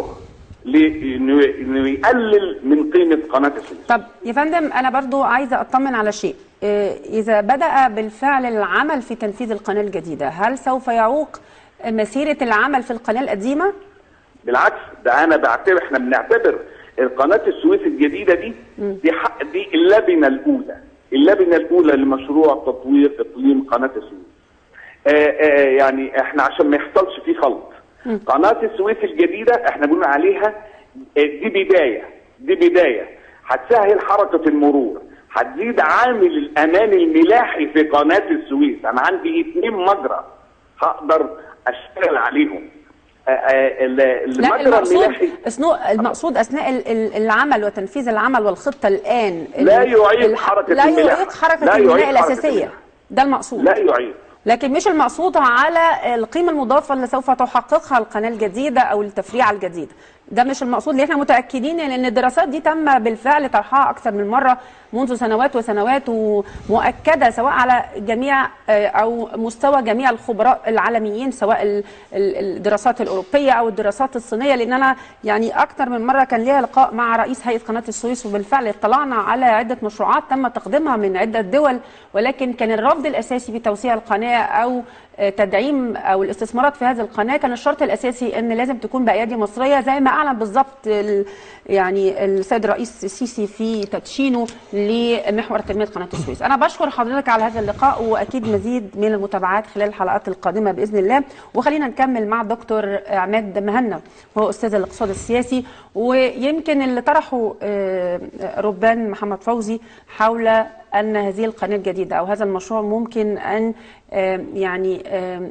لانه إنه يقلل من قيمه قناه السويس طب يا فندم انا برضو عايزه اطمن على شيء إيه، اذا بدا بالفعل العمل في تنفيذ القناه الجديده هل سوف يعوق مسيره العمل في القناه القديمه بالعكس ده انا بعتبر احنا بنعتبر القناه السويس الجديده دي دي حق دي اللبنه الاولى اللبنه الاولى لمشروع تطوير اقليم قناه السويس آه آه يعني احنا عشان ما يحصلش فيه خلط قناه السويس الجديده احنا بنقول عليها آه، دي بدايه دي بدايه هتسهل حركه المرور هتزيد عامل الامان الملاحي في قناه السويس انا عندي اتنين مجرى هقدر اشتغل عليهم آه، آه، ال- لا المجرى المقصود الملاحي أسنو- المقصود اثناء ال- ال- العمل وتنفيذ العمل والخطه الان لا ال- يعيق الح- حركة لا الملاحة. يعيق حركه لا يعيق البناء حركة الاساسيه الملاحة. ده المقصود لا يعيق لكن مش المقصود على القيمة المضافة اللي سوف تحققها القناة الجديدة أو التفريعة الجديدة ده مش المقصود لان احنا متأكدين ان الدراسات دي تم بالفعل طرحها أكثر من مرة منذ سنوات وسنوات ومؤكدة سواء على جميع آه، أو مستوى جميع الخبراء العالميين سواء ال- ال- الدراسات الأوروبية أو الدراسات الصينية لأن أنا يعني أكثر من مرة كان ليا لقاء مع رئيس هيئة قناة السويس وبالفعل اطلعنا على عدة مشروعات تم تقديمها من عدة دول ولكن كان الرفض الأساسي بتوسيع القناة أو آه، تدعيم او الاستثمارات في هذه القناه كان الشرط الاساسي ان لازم تكون بايادي مصريه زي ما اعلن بالظبط ال- يعني السيد الرئيس السيسي في تدشينه لمحور تنميه قناه السويس. انا بشكر حضرتك على هذا اللقاء واكيد مزيد من المتابعات خلال الحلقات القادمه باذن الله وخلينا نكمل مع دكتور عماد مهنا وهو استاذ الاقتصاد السياسي ويمكن اللي طرحه آه، ربان محمد فوزي حول ان هذه القناه الجديده او هذا المشروع ممكن ان آم، يعني آم،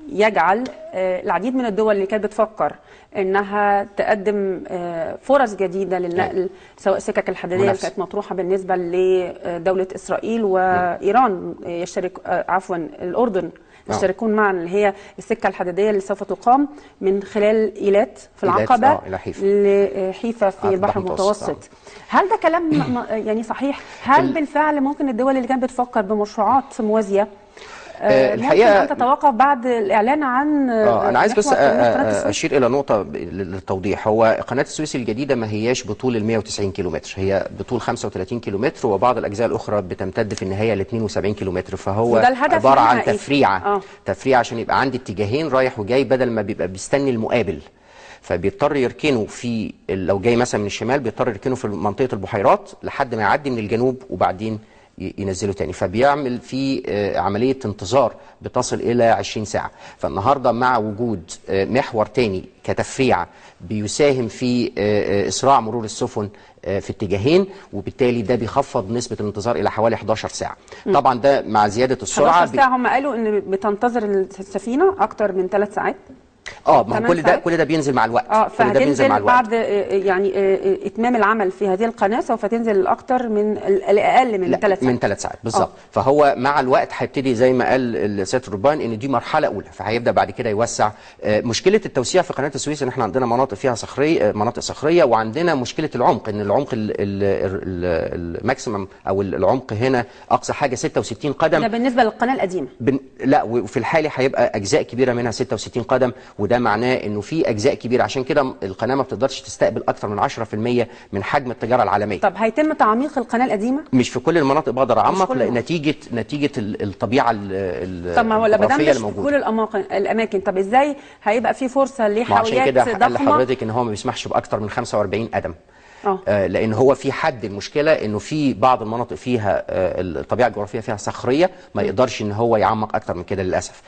يجعل آه، العديد من الدول اللي كانت بتفكر انها تقدم آه، فرص جديده للنقل سواء سكك الحديديه اللي منافسة. كانت مطروحه بالنسبه لدوله اسرائيل وايران آه، يشترك آه، عفوا الاردن آه. يشتركون معا اللي هي السكه الحديديه اللي سوف تقام من خلال ايلات في إيلات، العقبه آه، إلى حيفا. لحيفا في آه، البحر المتوسط هل ده كلام م- م- يعني صحيح هل بالفعل ممكن الدول اللي كانت بتفكر بمشروعات موازيه آه، ممكن الحقيقة- ان تتوقف بعد الاعلان عن اه انا عايز بس محور أ- تنمية قناة أ- السويس؟ اشير الى نقطه ب- للتوضيح هو قناه السويس الجديده ما هياش بطول ال 190 كيلومتر هي بطول 35 كيلومتر وبعض الاجزاء الاخرى بتمتد في النهايه ل 72 كيلومتر فهو وده الهدف عباره منها عن إيه؟ تفريعه آه. تفريعه عشان يبقى عندي اتجاهين رايح وجاي بدل ما بيبقى بيستني المقابل فبيضطر يركنه في لو جاي مثلا من الشمال بيضطر يركنه في منطقه البحيرات لحد ما يعدي من الجنوب وبعدين ي- ينزله تاني فبيعمل في آه، عملية انتظار بتصل إلى 20 ساعة فالنهاردة مع وجود آه، محور تاني كتفريعة بيساهم في آه، آه، إسراع مرور السفن آه، في اتجاهين وبالتالي ده بيخفض نسبة الانتظار إلى حوالي 11 ساعة طبعا ده مع زيادة السرعة 11 بي- ساعه هم قالوا ان بتنتظر السفينه اكتر من ثلاث ساعات اه ما هو تمام كل ده ساعات؟ كل ده بينزل مع الوقت اه كل ده بينزل مع فهتنزل الوقت بعد آه، يعني آه، آه، اتمام العمل في هذه القناه سوف تنزل اكتر من ال- الاقل من لا ثلاث ساعات من ثلاث ساعات بالظبط فهو مع الوقت هيبتدي زي ما قال سياده الربان ان دي مرحله اولى فهيبدا بعد كده يوسع آه، مشكله التوسيع في قناه السويس ان احنا عندنا مناطق فيها صخريه آه، مناطق صخريه وعندنا مشكله العمق ان العمق ال- ال- ال- الماكسيمم او العمق هنا اقصى حاجه 66 قدم ده بالنسبه للقناه القديمه بن... لا وفي الحالي هيبقى اجزاء كبيره منها 66 قدم وده معناه انه في اجزاء كبيره عشان كده القناه ما بتقدرش تستقبل اكثر من 10% من حجم التجاره العالميه طب هيتم تعميق القناه القديمه مش في كل المناطق بقدر اعمق كل لان المناطق. نتيجه نتيجه ال- الطبيعه ال- ال- طب ما هو بدل الجغرافيه مش اللي في كل موجوده الاماكن الاماكن طب ازاي هيبقى في فرصه ما عشان لحاويات كده قال ضخمه لحضرتك ان هو ما بيسمحش باكثر من 45 قدم اه آه، لان هو في حد المشكله انه في بعض المناطق فيها آه، الطبيعه الجغرافيه فيها صخريه ما يقدرش ان هو يعمق اكتر من كده للاسف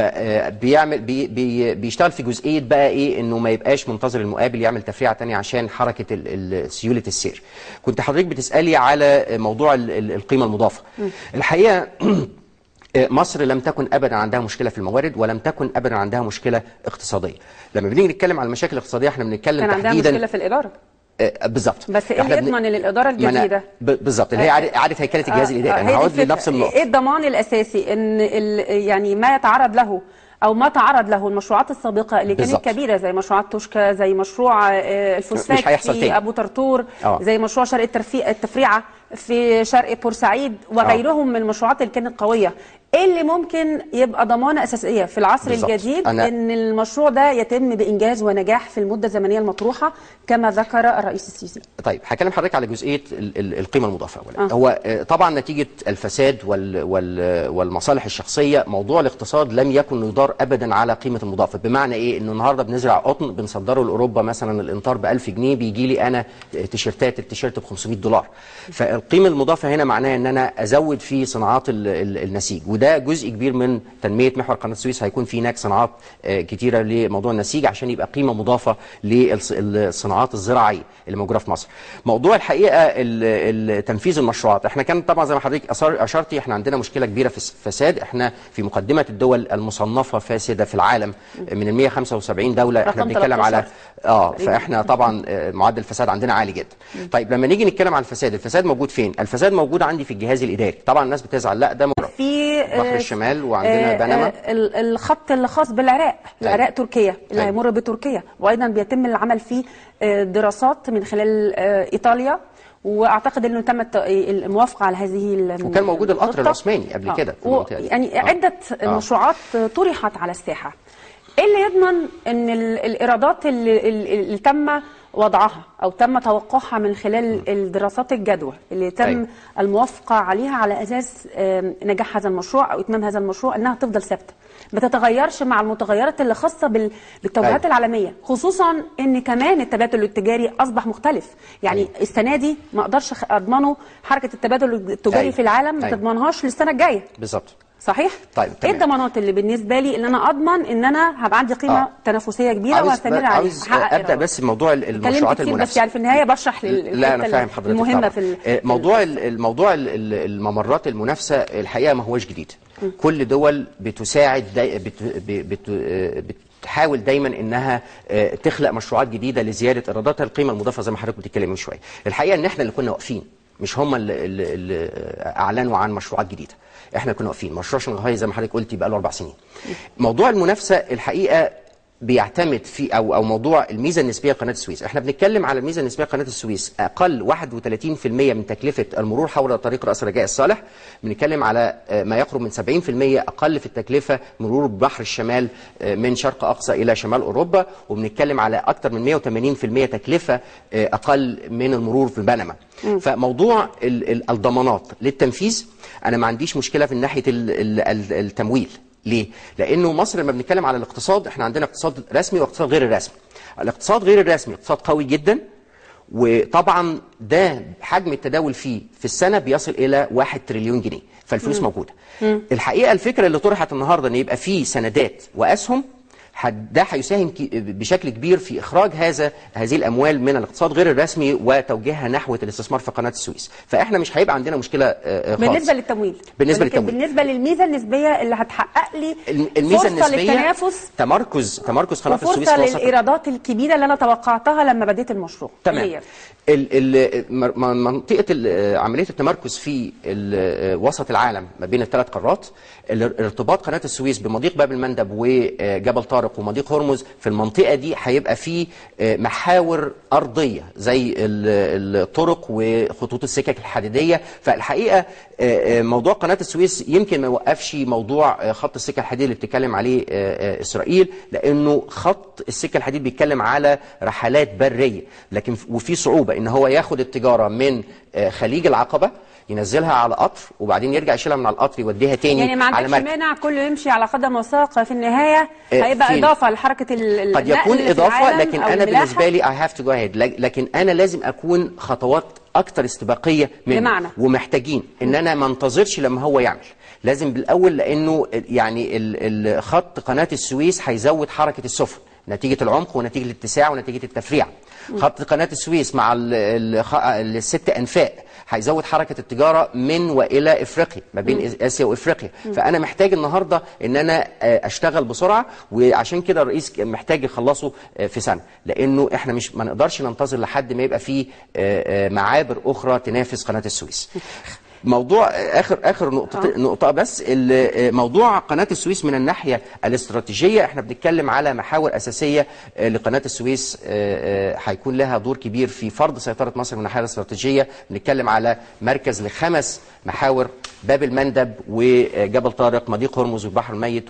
فبيعمل بي بي بيشتغل في جزئيه بقى ايه انه ما يبقاش منتظر المقابل يعمل تفريعه تانية عشان حركه ال- ال- سيوله السير كنت حضرتك بتسالي على موضوع ال- ال- القيمه المضافه الحقيقه مصر لم تكن ابدا عندها مشكله في الموارد ولم تكن ابدا عندها مشكله اقتصاديه لما بنيجي نتكلم على المشاكل الاقتصاديه احنا بنتكلم كان عندها تحديدا مشكله في الاداره آه، بالظبط بس ايه اللي إحنا بن- يضمن ان الاداره ما أنا- الجديده ب- بالظبط اللي هي إعادة- اعاده هيكله الجهاز آه، الاداري آه، انا هي دي هعود الفكرة. لنفس النقطه ايه الضمان الاساسي ان ال يعني ما يتعرض له او ما تعرض له المشروعات السابقه اللي كانت بالظبط. كبيره زي مشروعات توشكا زي مشروع آه، الفوسفات مش هيحصل في تاني. ابو طرطور آه. زي مشروع شرق الترفي- التفريعه في شرق بورسعيد وغيرهم من المشروعات اللي كانت قويه ايه اللي ممكن يبقى ضمانه اساسيه في العصر بالظبط. الجديد أنا- ان المشروع ده يتم بانجاز ونجاح في المده الزمنيه المطروحه كما ذكر الرئيس السيسي طيب هكلم حضرتك على جزئيه ال- ال- القيمه المضافه اولا آه. هو آه، طبعا نتيجه الفساد وال وال والمصالح الشخصيه موضوع الاقتصاد لم يكن يدار ابدا على قيمه المضافه بمعنى ايه انه النهارده بنزرع قطن بنصدره لاوروبا مثلا الانطار ب 1000 جنيه بيجي لي انا تيشيرتات التيشيرت ب 500 دولار فالقيمه المضافه هنا معناها ان انا ازود في صناعات ال- ال- النسيج وده جزء كبير من تنميه محور قناه السويس هيكون في هناك صناعات آه، كتيره لموضوع النسيج عشان يبقى قيمه مضافه للصناعات الزراعيه اللي موجوده في مصر. موضوع الحقيقه ال- ال- تنفيذ المشروعات احنا كان طبعا زي ما حضرتك أصر- اشرتي احنا عندنا مشكله كبيره في الفساد احنا في مقدمه الدول المصنفه فاسده في العالم من ال 175 دوله احنا رقم بنتكلم على 13. اه تقريباً. فاحنا طبعا آه، معدل الفساد عندنا عالي جدا. طيب لما نيجي نتكلم على الفساد الفساد موجود فين؟ الفساد موجود عندي في الجهاز الاداري طبعا الناس بتزعل لا ده مجرد في بحر آه، الشمال وعندنا بنما. آه، ال- الخط اللي خاص بالعراق العراق تركيا اللي أيوة. هيمر بتركيا وايضا بيتم العمل فيه آه، دراسات من خلال آه، ايطاليا واعتقد انه تم الت- الموافقه على هذه ال- وكان موجود القطر الخطة. العثماني قبل آه. كده في و- المنطقة دي. يعني آه. عده آه. مشروعات طرحت على الساحه ايه اللي يضمن ان ال- الايرادات اللي, اللي اللي تم وضعها او تم توقعها من خلال الدراسات الجدوى اللي تم أيوة. الموافقه عليها على اساس آم، نجاح هذا المشروع او اتمام هذا المشروع انها تفضل ثابته ما تتغيرش مع المتغيرات اللي خاصه بال- بالتوجهات أيوة. العالميه خصوصا ان كمان التبادل التجاري اصبح مختلف يعني أيوة. السنه دي ما اقدرش أخ- اضمنه حركه التبادل التجاري أيوة. في العالم ما أيوة. تضمنهاش للسنه الجايه بالظبط صحيح طيب، ايه تمام. الضمانات اللي بالنسبه لي ان انا اضمن ان انا هبقى عندي قيمه آه. تنافسيه كبيره عاوز وهستمر عليها عاوز أحقق ابدا إيرادات. بس بموضوع ال- اتكلمت المشروعات كتير بس المنافسه يعني في النهايه بشرح لل- لا انا الحتة فاهم حضرتك المهمه طبعا. في ال- آه، موضوع ال- الموضوع ال- ال- الممرات المنافسه الحقيقه ما هوش جديد كل دول بتساعد داي بت ب- بت آه، بتحاول دايما انها آه، تخلق مشروعات جديده لزياده ايراداتها القيمه المضافه زي ما حضرتك بتتكلم من شويه الحقيقه ان احنا اللي كنا واقفين مش هم اللي, اللي, اللي اعلنوا عن مشروعات جديده احنا كنا واقفين مشروع شنغهاي زي ما حضرتك قلتي بقى له اربع سنين موضوع المنافسه الحقيقه بيعتمد في او او موضوع الميزه النسبيه لقناه السويس، احنا بنتكلم على الميزه النسبيه لقناه السويس اقل 31% من تكلفه المرور حول طريق راس رجاء الصالح، بنتكلم على آه، ما يقرب من 70% اقل في التكلفه مرور بحر الشمال آه، من شرق اقصى الى شمال اوروبا، وبنتكلم على اكثر من 180% تكلفه آه، اقل من المرور في بنما. فموضوع ال- ال- الضمانات للتنفيذ انا ما عنديش مشكله في ناحيه ال- ال- ال- التمويل. ليه؟ لانه مصر لما بنتكلم على الاقتصاد احنا عندنا اقتصاد رسمي واقتصاد غير الرسمي. الاقتصاد غير الرسمي اقتصاد قوي جدا وطبعا ده حجم التداول فيه في السنه بيصل الى 1 تريليون جنيه فالفلوس موجوده. الحقيقه الفكره اللي طرحت النهارده ان يبقى فيه سندات واسهم حد- ده هيساهم كي- بشكل كبير في اخراج هذا هذه الاموال من الاقتصاد غير الرسمي وتوجيهها نحو الاستثمار في قناه السويس فاحنا مش هيبقى عندنا مشكله آه، آه، خالص بالنسبه للتمويل بالنسبة ولكن للتمويل. بالنسبه للميزه النسبيه اللي هتحقق لي الم- الميزه فرصه النسبيه للتنافس تمركز تمركز قناه السويس وفرصه في وسط للايرادات الكبيره اللي انا توقعتها لما بديت المشروع تمام هي. ال ال م- م- منطقه ال- عمليه التمركز في ال- وسط العالم ما بين الثلاث قارات ال- ارتباط قناه السويس بمضيق باب المندب وجبل طارق ومضيق هرمز في المنطقه دي هيبقى فيه آه، محاور ارضيه زي ال- الطرق وخطوط السكك الحديديه فالحقيقه آه، آه، موضوع قناه السويس يمكن ما يوقفش موضوع آه، خط السكه الحديدي اللي بتتكلم عليه آه، آه، اسرائيل لانه خط السكه الحديد بيتكلم على رحلات بريه لكن ف- وفي صعوبه ان هو ياخد التجاره من آه، خليج العقبه ينزلها على قطر وبعدين يرجع يشيلها من على القطر يوديها تاني يعني ما على عندكش مركب مانع كله يمشي على قدم وساق في النهايه آه، هيبقى فين؟ اضافه لحركه ال- ال- قد النقل يكون في اضافه العالم لكن أو انا الملاحة. بالنسبه لي I have to go ahead لك- لكن انا لازم اكون خطوات اكتر استباقيه منه بمعنى؟ ومحتاجين ان انا ما انتظرش لما هو يعمل لازم بالاول لانه يعني ال- ال- خط قناه السويس هيزود حركه السفن نتيجه العمق ونتيجه الاتساع ونتيجه التفريع خط قناه السويس مع ال- ال- خ- الست انفاق هيزود حركه التجاره من والى افريقيا ما بين إز- اسيا وافريقيا فانا محتاج النهارده ان انا آه، اشتغل بسرعه وعشان كده الرئيس محتاج يخلصه آه، في سنه لانه احنا مش ما نقدرش ننتظر لحد ما يبقى في آه، آه، معابر اخرى تنافس قناه السويس موضوع اخر اخر نقطه نقطه بس ال- موضوع قناه السويس من الناحيه الاستراتيجيه احنا بنتكلم على محاور اساسيه آه، لقناه السويس آه، آه، هيكون لها دور كبير في فرض سيطره مصر من الناحيه الاستراتيجيه بنتكلم على مركز لخمس محاور باب المندب وجبل طارق مضيق هرمز والبحر الميت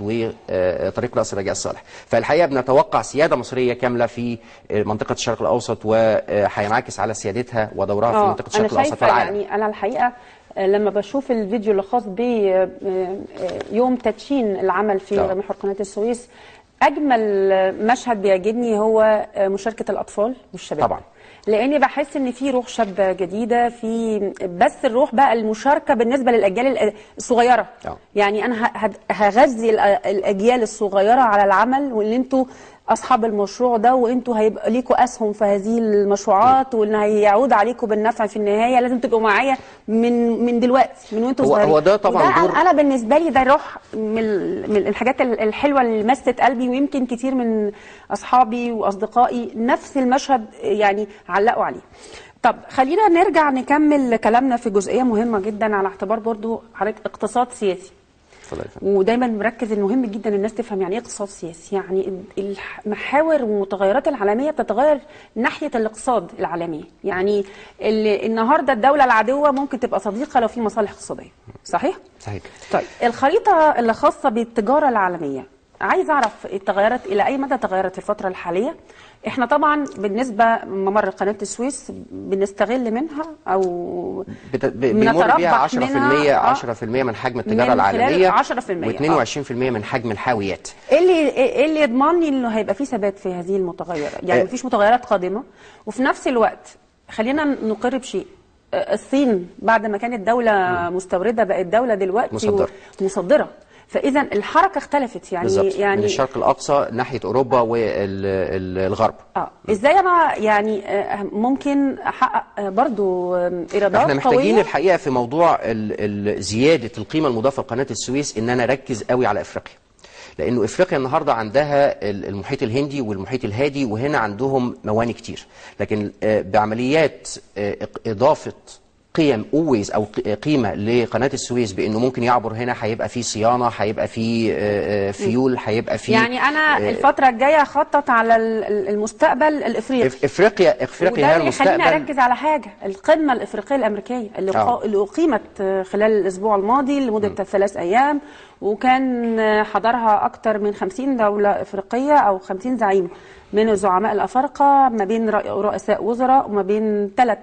وطريق راس رجاء الصالح فالحقيقه بنتوقع سياده مصريه كامله في آه، منطقه الشرق الاوسط وهينعكس على سيادتها ودورها في آه، منطقه انا الشرق الاوسط شايفه والعالم يعني انا الحقيقه آه، لما بشوف الفيديو اللي خاص بيوم تدشين العمل في آه. محور قناه السويس اجمل مشهد بيعجبني هو آه، مشاركه الاطفال والشباب طبعا. لاني بحس ان في روح شابه جديده في بس الروح بقى المشاركه بالنسبه للاجيال الأ- الصغيره آه. يعني انا ه- هد- هغذي الأ- الاجيال الصغيره على العمل وان انتوا اصحاب المشروع ده وانتوا هيبقى ليكوا اسهم في هذه المشروعات وان هيعود عليكم بالنفع في النهايه لازم تبقوا معايا من من دلوقتي من وانتوا هو- صغيرين هو ده طبعاً وده دور- أنا- انا بالنسبه لي ده روح من ال- من الحاجات ال- الحلوه اللي مست قلبي ويمكن كتير من اصحابي واصدقائي نفس المشهد يعني علقوا عليه طب خلينا نرجع نكمل كلامنا في جزئيه مهمه جدا على اعتبار برضو حضرتك اقتصاد سياسي اتفضل يا فندم. ودايما مركز انه مهم جدا الناس تفهم يعني ايه اقتصاد سياسي يعني المحاور والمتغيرات العالميه بتتغير ناحيه الاقتصاد العالمي يعني ال- النهارده الدوله العدوه ممكن تبقى صديقه لو في مصالح اقتصاديه صحيح صحيح طيب الخريطه اللي خاصه بالتجاره العالميه عايز اعرف اتغيرت الى اي مدى تغيرت في الفتره الحاليه احنا طبعا بالنسبه ممر قناه السويس بنستغل منها او بت... ب... بيمر بنتربح بيها 10% منها، آه. 10% من حجم التجاره من خلال العالميه 10%، و22% من حجم الحاويات ايه اللي ايه اللي يضمن لي انه هيبقى في ثبات في هذه المتغيرات يعني آه. مفيش متغيرات قادمه وفي نفس الوقت خلينا نقر بشيء آه، الصين بعد ما كانت دوله مستورده بقت دوله دلوقتي مصدرة. مصدره فاذا الحركه اختلفت يعني بالظبط يعني من الشرق الاقصى ناحيه اوروبا والغرب اه ازاي انا يعني آه، ممكن احقق آه، برضو آه، ايرادات احنا محتاجين قويه الحقيقه في موضوع ال ال زياده القيمه المضافه لقناه السويس ان انا اركز قوي على افريقيا لانه افريقيا النهارده عندها ال- المحيط الهندي والمحيط الهادي وهنا عندهم موانئ كتير لكن آه، بعمليات آه، إق- اضافه قيم اويز او ق- قيمه لقناه السويس بانه ممكن يعبر هنا هيبقى في صيانه هيبقى في آه، آه، فيول هيبقى في يعني انا الفتره الجايه اخطط على ال- ال- المستقبل الافريقي إف- افريقيا افريقيا وده هي اللي يخليني المستقبل اركز على حاجه القمه الافريقيه الامريكيه اللي, آه. قا... اللي اقيمت آه، خلال الاسبوع الماضي لمده ثلاث ايام وكان آه، حضرها اكثر من 50 دوله افريقيه او 50 زعيم من الزعماء الافارقه ما بين رأ- رؤساء وزراء وما بين ثلاث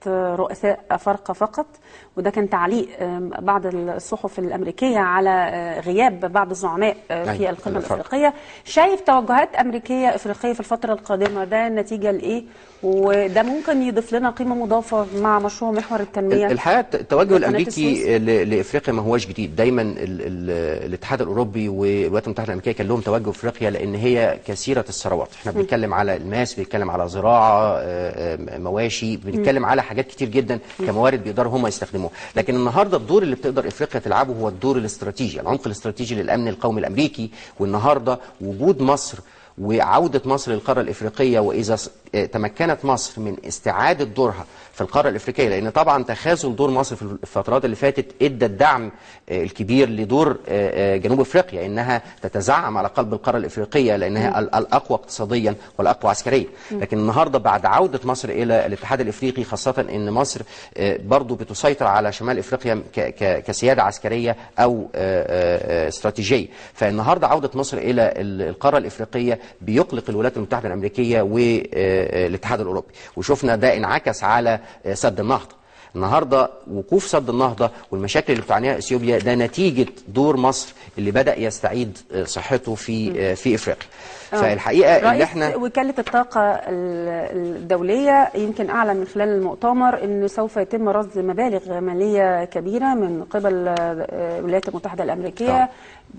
رؤساء أفارقة فقط وده كان تعليق آم، بعض الصحف الأمريكية على آه، غياب بعض الزعماء آه، في أيوة، القمة الأفارقة. الأفريقية شايف توجهات أمريكية إفريقية في الفترة القادمة ده نتيجة لإيه وده ممكن يضيف لنا قيمة مضافة مع مشروع محور التنمية الحقيقه التوجه قناة الامريكي السويس. ل- لافريقيا ما هوش جديد دايما ال ال الاتحاد الاوروبي والولايات المتحده الامريكيه كان لهم توجه في افريقيا لان هي كثيره الثروات احنا بنتكلم على الماس بنتكلم على زراعه آه، آه، مواشي بنتكلم على حاجات كتير جدا كموارد بيقدروا هم يستخدموها لكن النهارده الدور اللي بتقدر افريقيا تلعبه هو الدور الاستراتيجي العمق الاستراتيجي للامن القومي الامريكي والنهارده وجود مصر وعودة مصر للقارة الإفريقية وإذا س- آه، تمكنت مصر من استعادة دورها في القارة الإفريقية لأن طبعا تخاذل دور مصر في الفترات اللي فاتت إدى الدعم آه، الكبير لدور آه، آه، جنوب أفريقيا إنها تتزعم على قلب القارة الإفريقية لأنها ال- الأقوى اقتصاديا والأقوى عسكريا لكن النهاردة بعد عودة مصر إلى الاتحاد الإفريقي خاصة إن مصر آه، برضو بتسيطر على شمال إفريقيا ك- ك- كسيادة عسكرية أو آه، آه، آه، استراتيجية فالنهاردة عودة مصر إلى ال- القارة الإفريقية بيقلق الولايات المتحدة الأمريكية والاتحاد الأوروبي وشفنا ده انعكس على آه، سد النهضة النهارده وقوف سد النهضه والمشاكل اللي بتعانيها اثيوبيا ده نتيجه دور مصر اللي بدا يستعيد آه، صحته في آه، في افريقيا فالحقيقه اللي رئيس احنا وكالة الطاقة ال- الدولية يمكن أعلن من خلال المؤتمر أن سوف يتم رصد مبالغ مالية كبيرة من قبل آه، الولايات المتحدة الأمريكية آه.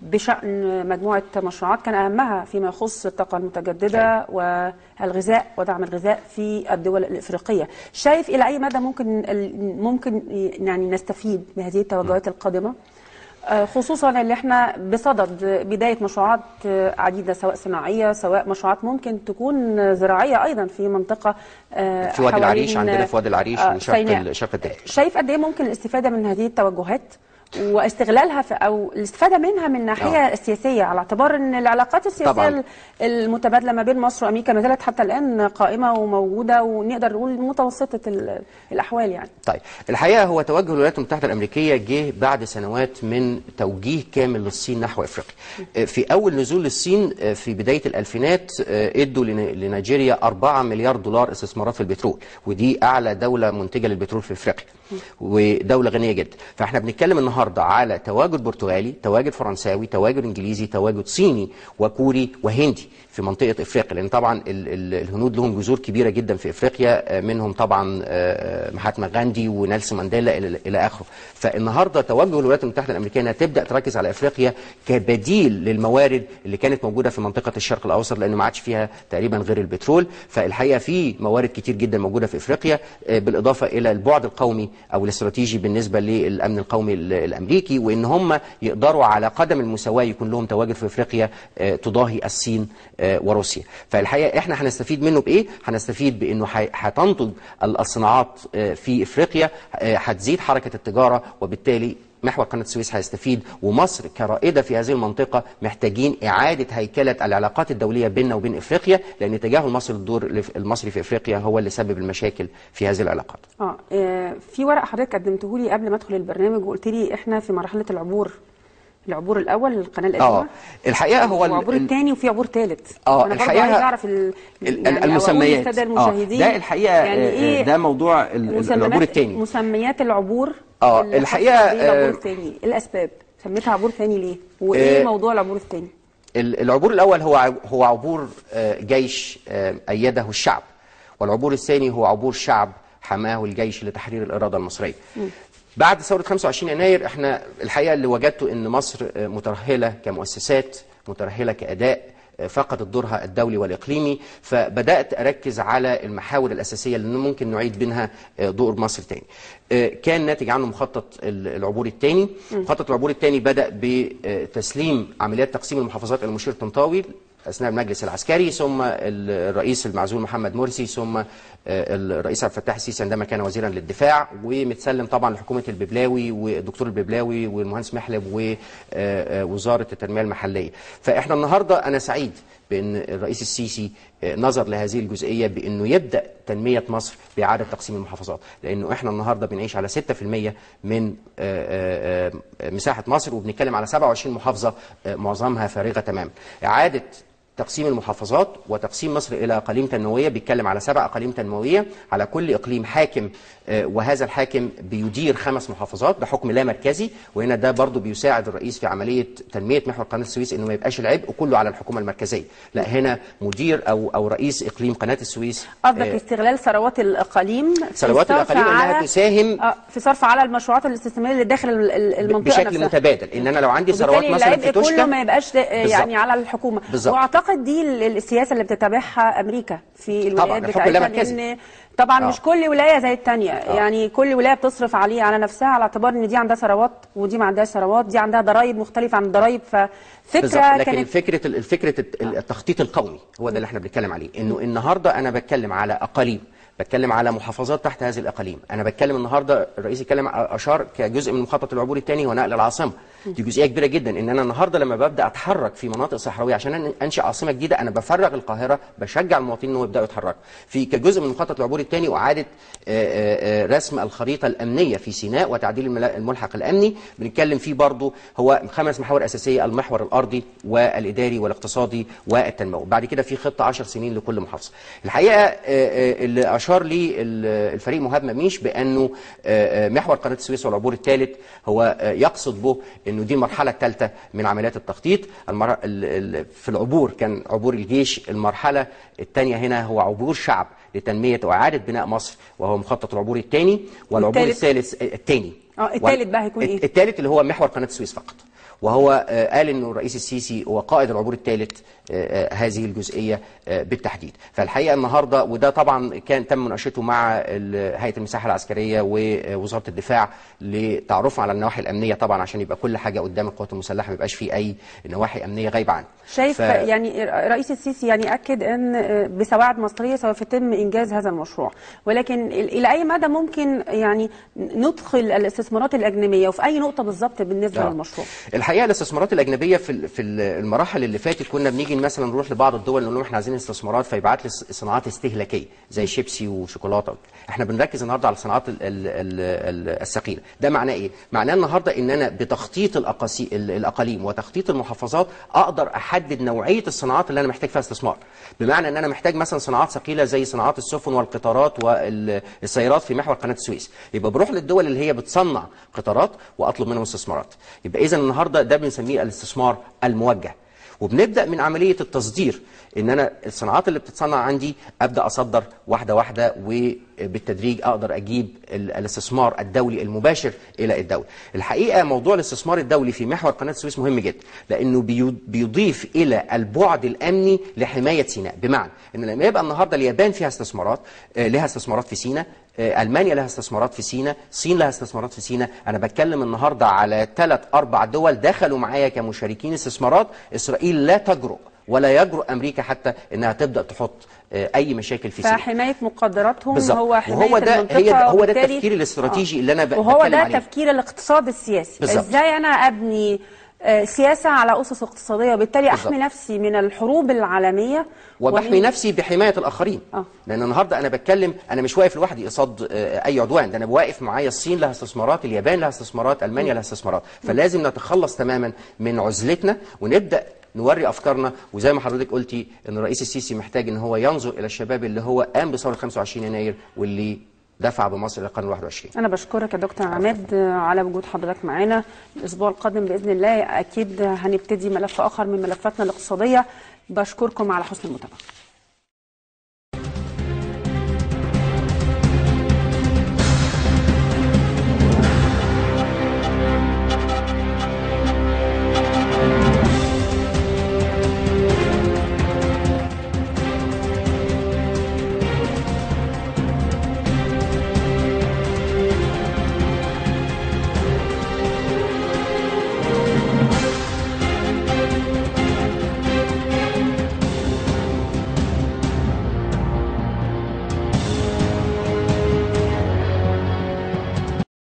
بشأن مجموعة مشروعات كان أهمها فيما يخص الطاقة المتجددة والغذاء ودعم الغذاء في الدول الإفريقية شايف إلى أي مدى ممكن ال- ممكن يعني نستفيد بهذه التوجهات القادمة آه، خصوصا اللي احنا بصدد بدايه مشروعات آه، عديده سواء صناعيه سواء مشروعات ممكن تكون آه، زراعيه ايضا في منطقه آه، في وادي حوالين، العريش عندنا في وادي العريش آه، وشرق سيناء. ال- شرق الدلتا شايف قد ايه ممكن الاستفاده من هذه التوجهات واستغلالها في او الاستفاده منها من الناحيه آه. السياسيه على اعتبار ان العلاقات السياسيه طبعاً. المتبادله ما بين مصر وامريكا ما زالت حتى الان قائمه وموجوده ونقدر نقول متوسطه ال- الاحوال يعني طيب الحقيقه هو توجه الولايات المتحده الامريكيه جه بعد سنوات من توجيه كامل للصين نحو افريقيا آه، في اول نزول للصين آه، في بدايه الالفينات آه، ادوا لن- لنيجيريا 4 مليار دولار استثمارات في البترول ودي اعلى دوله منتجه للبترول في افريقيا ودوله غنيه جدا فاحنا بنتكلم النهارده على تواجد برتغالي تواجد فرنساوي تواجد انجليزي تواجد صيني وكوري وهندي في منطقه افريقيا لان طبعا ال- ال- الهنود لهم جذور كبيره جدا في افريقيا آه، منهم طبعا آه، مهاتما غاندي ونيلسون مانديلا الى الى اخره فالنهارده توجه الولايات المتحده الامريكيه انها تبدا تركز على افريقيا كبديل للموارد اللي كانت موجوده في منطقه الشرق الاوسط لانه ما عادش فيها تقريبا غير البترول فالحقيقه في موارد كتير جدا موجوده في افريقيا آه، بالاضافه الى البعد القومي او الاستراتيجي بالنسبه للامن القومي ال- الامريكي وان هم يقدروا على قدم المساواه يكون لهم تواجد في افريقيا آه، تضاهي الصين آه، وروسيا فالحقيقه احنا هنستفيد منه بايه هنستفيد بانه ح- هتنتج ال- الصناعات آه، في افريقيا آه، هتزيد حركه التجاره وبالتالي محور قناة السويس هيستفيد ومصر كرائدة في هذه المنطقة محتاجين إعادة هيكلة العلاقات الدولية بيننا وبين إفريقيا لأن تجاهل مصر الدور المصري في إفريقيا هو اللي سبب المشاكل في هذه العلاقات اه آه، في ورق حضرتك قدمته لي قبل ما ادخل البرنامج وقلت لي احنا في مرحله العبور العبور الاول للقناه القديمه اه الحقيقة هو ال- العبور ال- الثاني وفي عبور ثالث آه، انا برضه الحقيقة عايز اعرف ال... ال- يعني أو أقول المسميات للساده آه، المشاهدين ده الحقيقة يعني آه، ايه ده موضوع ال- ال- مسميات- العبور الثاني مسميات العبور آه، اللي الحقيقة، خاصة بالعبور آه، الثاني ايه الاسباب سميتها عبور ثاني ليه وايه آه، موضوع العبور الثاني ال- العبور الأول هو ع- هو عبور آه، جيش آه، أيده الشعب والعبور الثاني هو عبور شعب حماه الجيش لتحرير الاراده المصريه بعد ثوره 25 يناير احنا الحقيقه اللي وجدته ان مصر آه، مترهله كمؤسسات مترهله كاداء فقدت دورها الدولي والإقليمي فبدأت أركز على المحاور الأساسية اللي ممكن نعيد منها دور مصر تاني كان ناتج عنه مخطط العبور الثاني مخطط العبور الثاني بدأ بتسليم عمليات تقسيم المحافظات إلى المشير الطنطاوي اثناء المجلس العسكري ثم الرئيس المعزول محمد مرسي ثم الرئيس عبد الفتاح السيسي عندما كان وزيرا للدفاع ومتسلم طبعا لحكومه الببلاوي والدكتور الببلاوي والمهندس محلب ووزاره التنميه المحليه فاحنا النهارده انا سعيد بان الرئيس السيسي نظر لهذه الجزئيه بانه يبدا تنميه مصر باعاده تقسيم المحافظات لانه احنا النهارده بنعيش على 6% من مساحه مصر وبنتكلم على 27 محافظه معظمها فارغه تماما اعاده تقسيم المحافظات وتقسيم مصر الى اقاليم تنمويه بيتكلم على سبع اقاليم تنمويه على كل اقليم حاكم وهذا الحاكم بيدير خمس محافظات بحكم لا مركزي وهنا ده برضه بيساعد الرئيس في عمليه تنميه محور قناه السويس انه ما يبقاش العبء كله على الحكومه المركزيه لا هنا مدير او او رئيس اقليم قناه السويس قصدك استغلال ثروات الاقاليم في ثروات الصرف الاقاليم انها على- تساهم آه، في صرف على المشروعات الاستثماريه اللي داخل ال- ال- المنطقه بشكل نفسها متبادل ان انا لو عندي ثروات وبالتالي مثلا العبء في كله توشكا ما يبقاش ده- يعني على الحكومه بالظبط. واعتقد دي ال- السياسه اللي بتتبعها امريكا في الولايات الحكم لا بتاعتها مركزي. لان طبعا آه. مش كل ولايه زي الثانيه يعني كل ولايه بتصرف عليه على نفسها على اعتبار ان دي عندها ثروات ودي ما عندهاش ثروات دي عندها ضرائب مختلفه عن الضرائب ففكره بالظبط لكن كانت فكره الفكره التخطيط القومي هو ده اللي احنا بنتكلم عليه انه النهارده انا بتكلم على اقاليم بتكلم على محافظات تحت هذه الاقاليم انا بتكلم النهارده الرئيس اتكلم اشار كجزء من مخطط العبور الثاني هو نقل العاصمه دي جزئيه كبيره جدا ان انا النهارده لما ببدا اتحرك في مناطق صحراويه عشان أن- انشئ عاصمه جديده انا بفرغ القاهره بشجع المواطنين انهم يبداوا يتحركوا في كجزء من مخطط العبور الثاني واعاده آه، آه، رسم الخريطه الامنيه في سيناء وتعديل الملا- الملحق الامني بنتكلم فيه برضه هو خمس محاور اساسيه المحور الارضي والاداري والاقتصادي والتنموي بعد كده في خطه 10 سنين لكل محافظه الحقيقه آه، آه، اللي اشار لي ال- الفريق مهاب مميش بانه آه، آه، محور قناه السويس والعبور الثالث هو آه، يقصد به انه دي المرحله الثالثه من عمليات التخطيط المر... ال- ال- في العبور كان عبور الجيش المرحله الثانيه هنا هو عبور شعب لتنميه واعاده بناء مصر وهو مخطط العبور الثاني والعبور والثالث؟ الثالث الثاني اه الثالث بقى هيكون ايه؟ الثالث اللي هو محور قناه السويس فقط وهو آه، قال انه الرئيس السيسي هو قائد العبور الثالث آه، آه، هذه الجزئيه آه، بالتحديد فالحقيقه النهارده وده طبعا كان تم مناقشته مع ال- هيئه المساحه العسكريه ووزاره الدفاع لتعرفهم على النواحي الامنيه طبعا عشان يبقى كل حاجه قدام القوات المسلحه ما يبقاش في اي نواحي امنيه غايبه عنه شايف ف- يعني رئيس السيسي يعني اكد ان بسواعد مصريه سوف يتم انجاز هذا المشروع ولكن الى اي مدى ممكن يعني ندخل الاستثمارات الاجنبيه وفي اي نقطه بالظبط بالنسبه آه. للمشروع الحقيقه الاستثمارات الاجنبيه في ال- في ال- المراحل اللي فاتت كنا بنيجي مثلا نروح لبعض الدول نقول لهم احنا عايزين استثمارات فيبعت لي ص- صناعات استهلاكيه زي شيبسي وشوكولاته احنا بنركز النهارده على الصناعات ال- ال- ال- ال- الثقيله ده معناه ايه معناه النهارده ان انا بتخطيط الأقاسي ال- الاقاليم وتخطيط المحافظات اقدر احدد نوعيه الصناعات اللي انا محتاج فيها استثمار بمعنى ان انا محتاج مثلا صناعات ثقيله زي صناعات السفن والقطارات والسيارات في محور قناه السويس يبقى بروح للدول اللي هي بتصنع قطارات واطلب منهم استثمارات يبقى اذا النهارده ده بنسميه الاستثمار الموجه وبنبدا من عمليه التصدير ان انا الصناعات اللي بتتصنع عندي ابدا اصدر واحده واحده وبالتدريج اقدر اجيب ال- الاستثمار الدولي المباشر الى الدوله. الحقيقه موضوع الاستثمار الدولي في محور قناه السويس مهم جدا لانه بيو- بيضيف الى البعد الامني لحمايه سيناء بمعنى ان لما يبقى النهارده اليابان فيها استثمارات آه، لها استثمارات في سيناء آه، المانيا لها استثمارات في سيناء الصين لها استثمارات في سيناء انا بتكلم النهارده على ثلاث اربع دول دخلوا معايا كمشاركين استثمارات اسرائيل لا تجرؤ ولا يجرؤ امريكا حتى انها تبدا تحط آه، اي مشاكل في سيناء فحمايه مقدراتهم بالظبط. هو حمايه وهو ده- المنطقه هي ده- هو ده وبالتالي- التفكير الاستراتيجي اللي أنا ب- وهو بتكلم ده عليه. تفكير الاقتصاد السياسي بالظبط. ازاي انا ابني آه، سياسه على اسس اقتصاديه وبالتالي بالظبط. احمي نفسي من الحروب العالميه وبحمي ومن- نفسي بحمايه الاخرين آه. لان النهارده انا بتكلم انا مش واقف لوحدي قصاد آه، اي عدوان ده انا واقف معايا الصين لها استثمارات اليابان لها استثمارات المانيا لها استثمارات فلازم نتخلص تماما من عزلتنا ونبدا نوري افكارنا وزي ما حضرتك قلتي ان الرئيس السيسي محتاج ان هو ينظر الى الشباب اللي هو قام بثوره 25 يناير واللي دفع بمصر الى القرن 21 أنا بشكرك يا دكتور عماد على وجود حضرتك معانا الأسبوع القادم بإذن الله أكيد هنبتدي ملف آخر من ملفاتنا الاقتصادية بشكركم على حسن المتابعة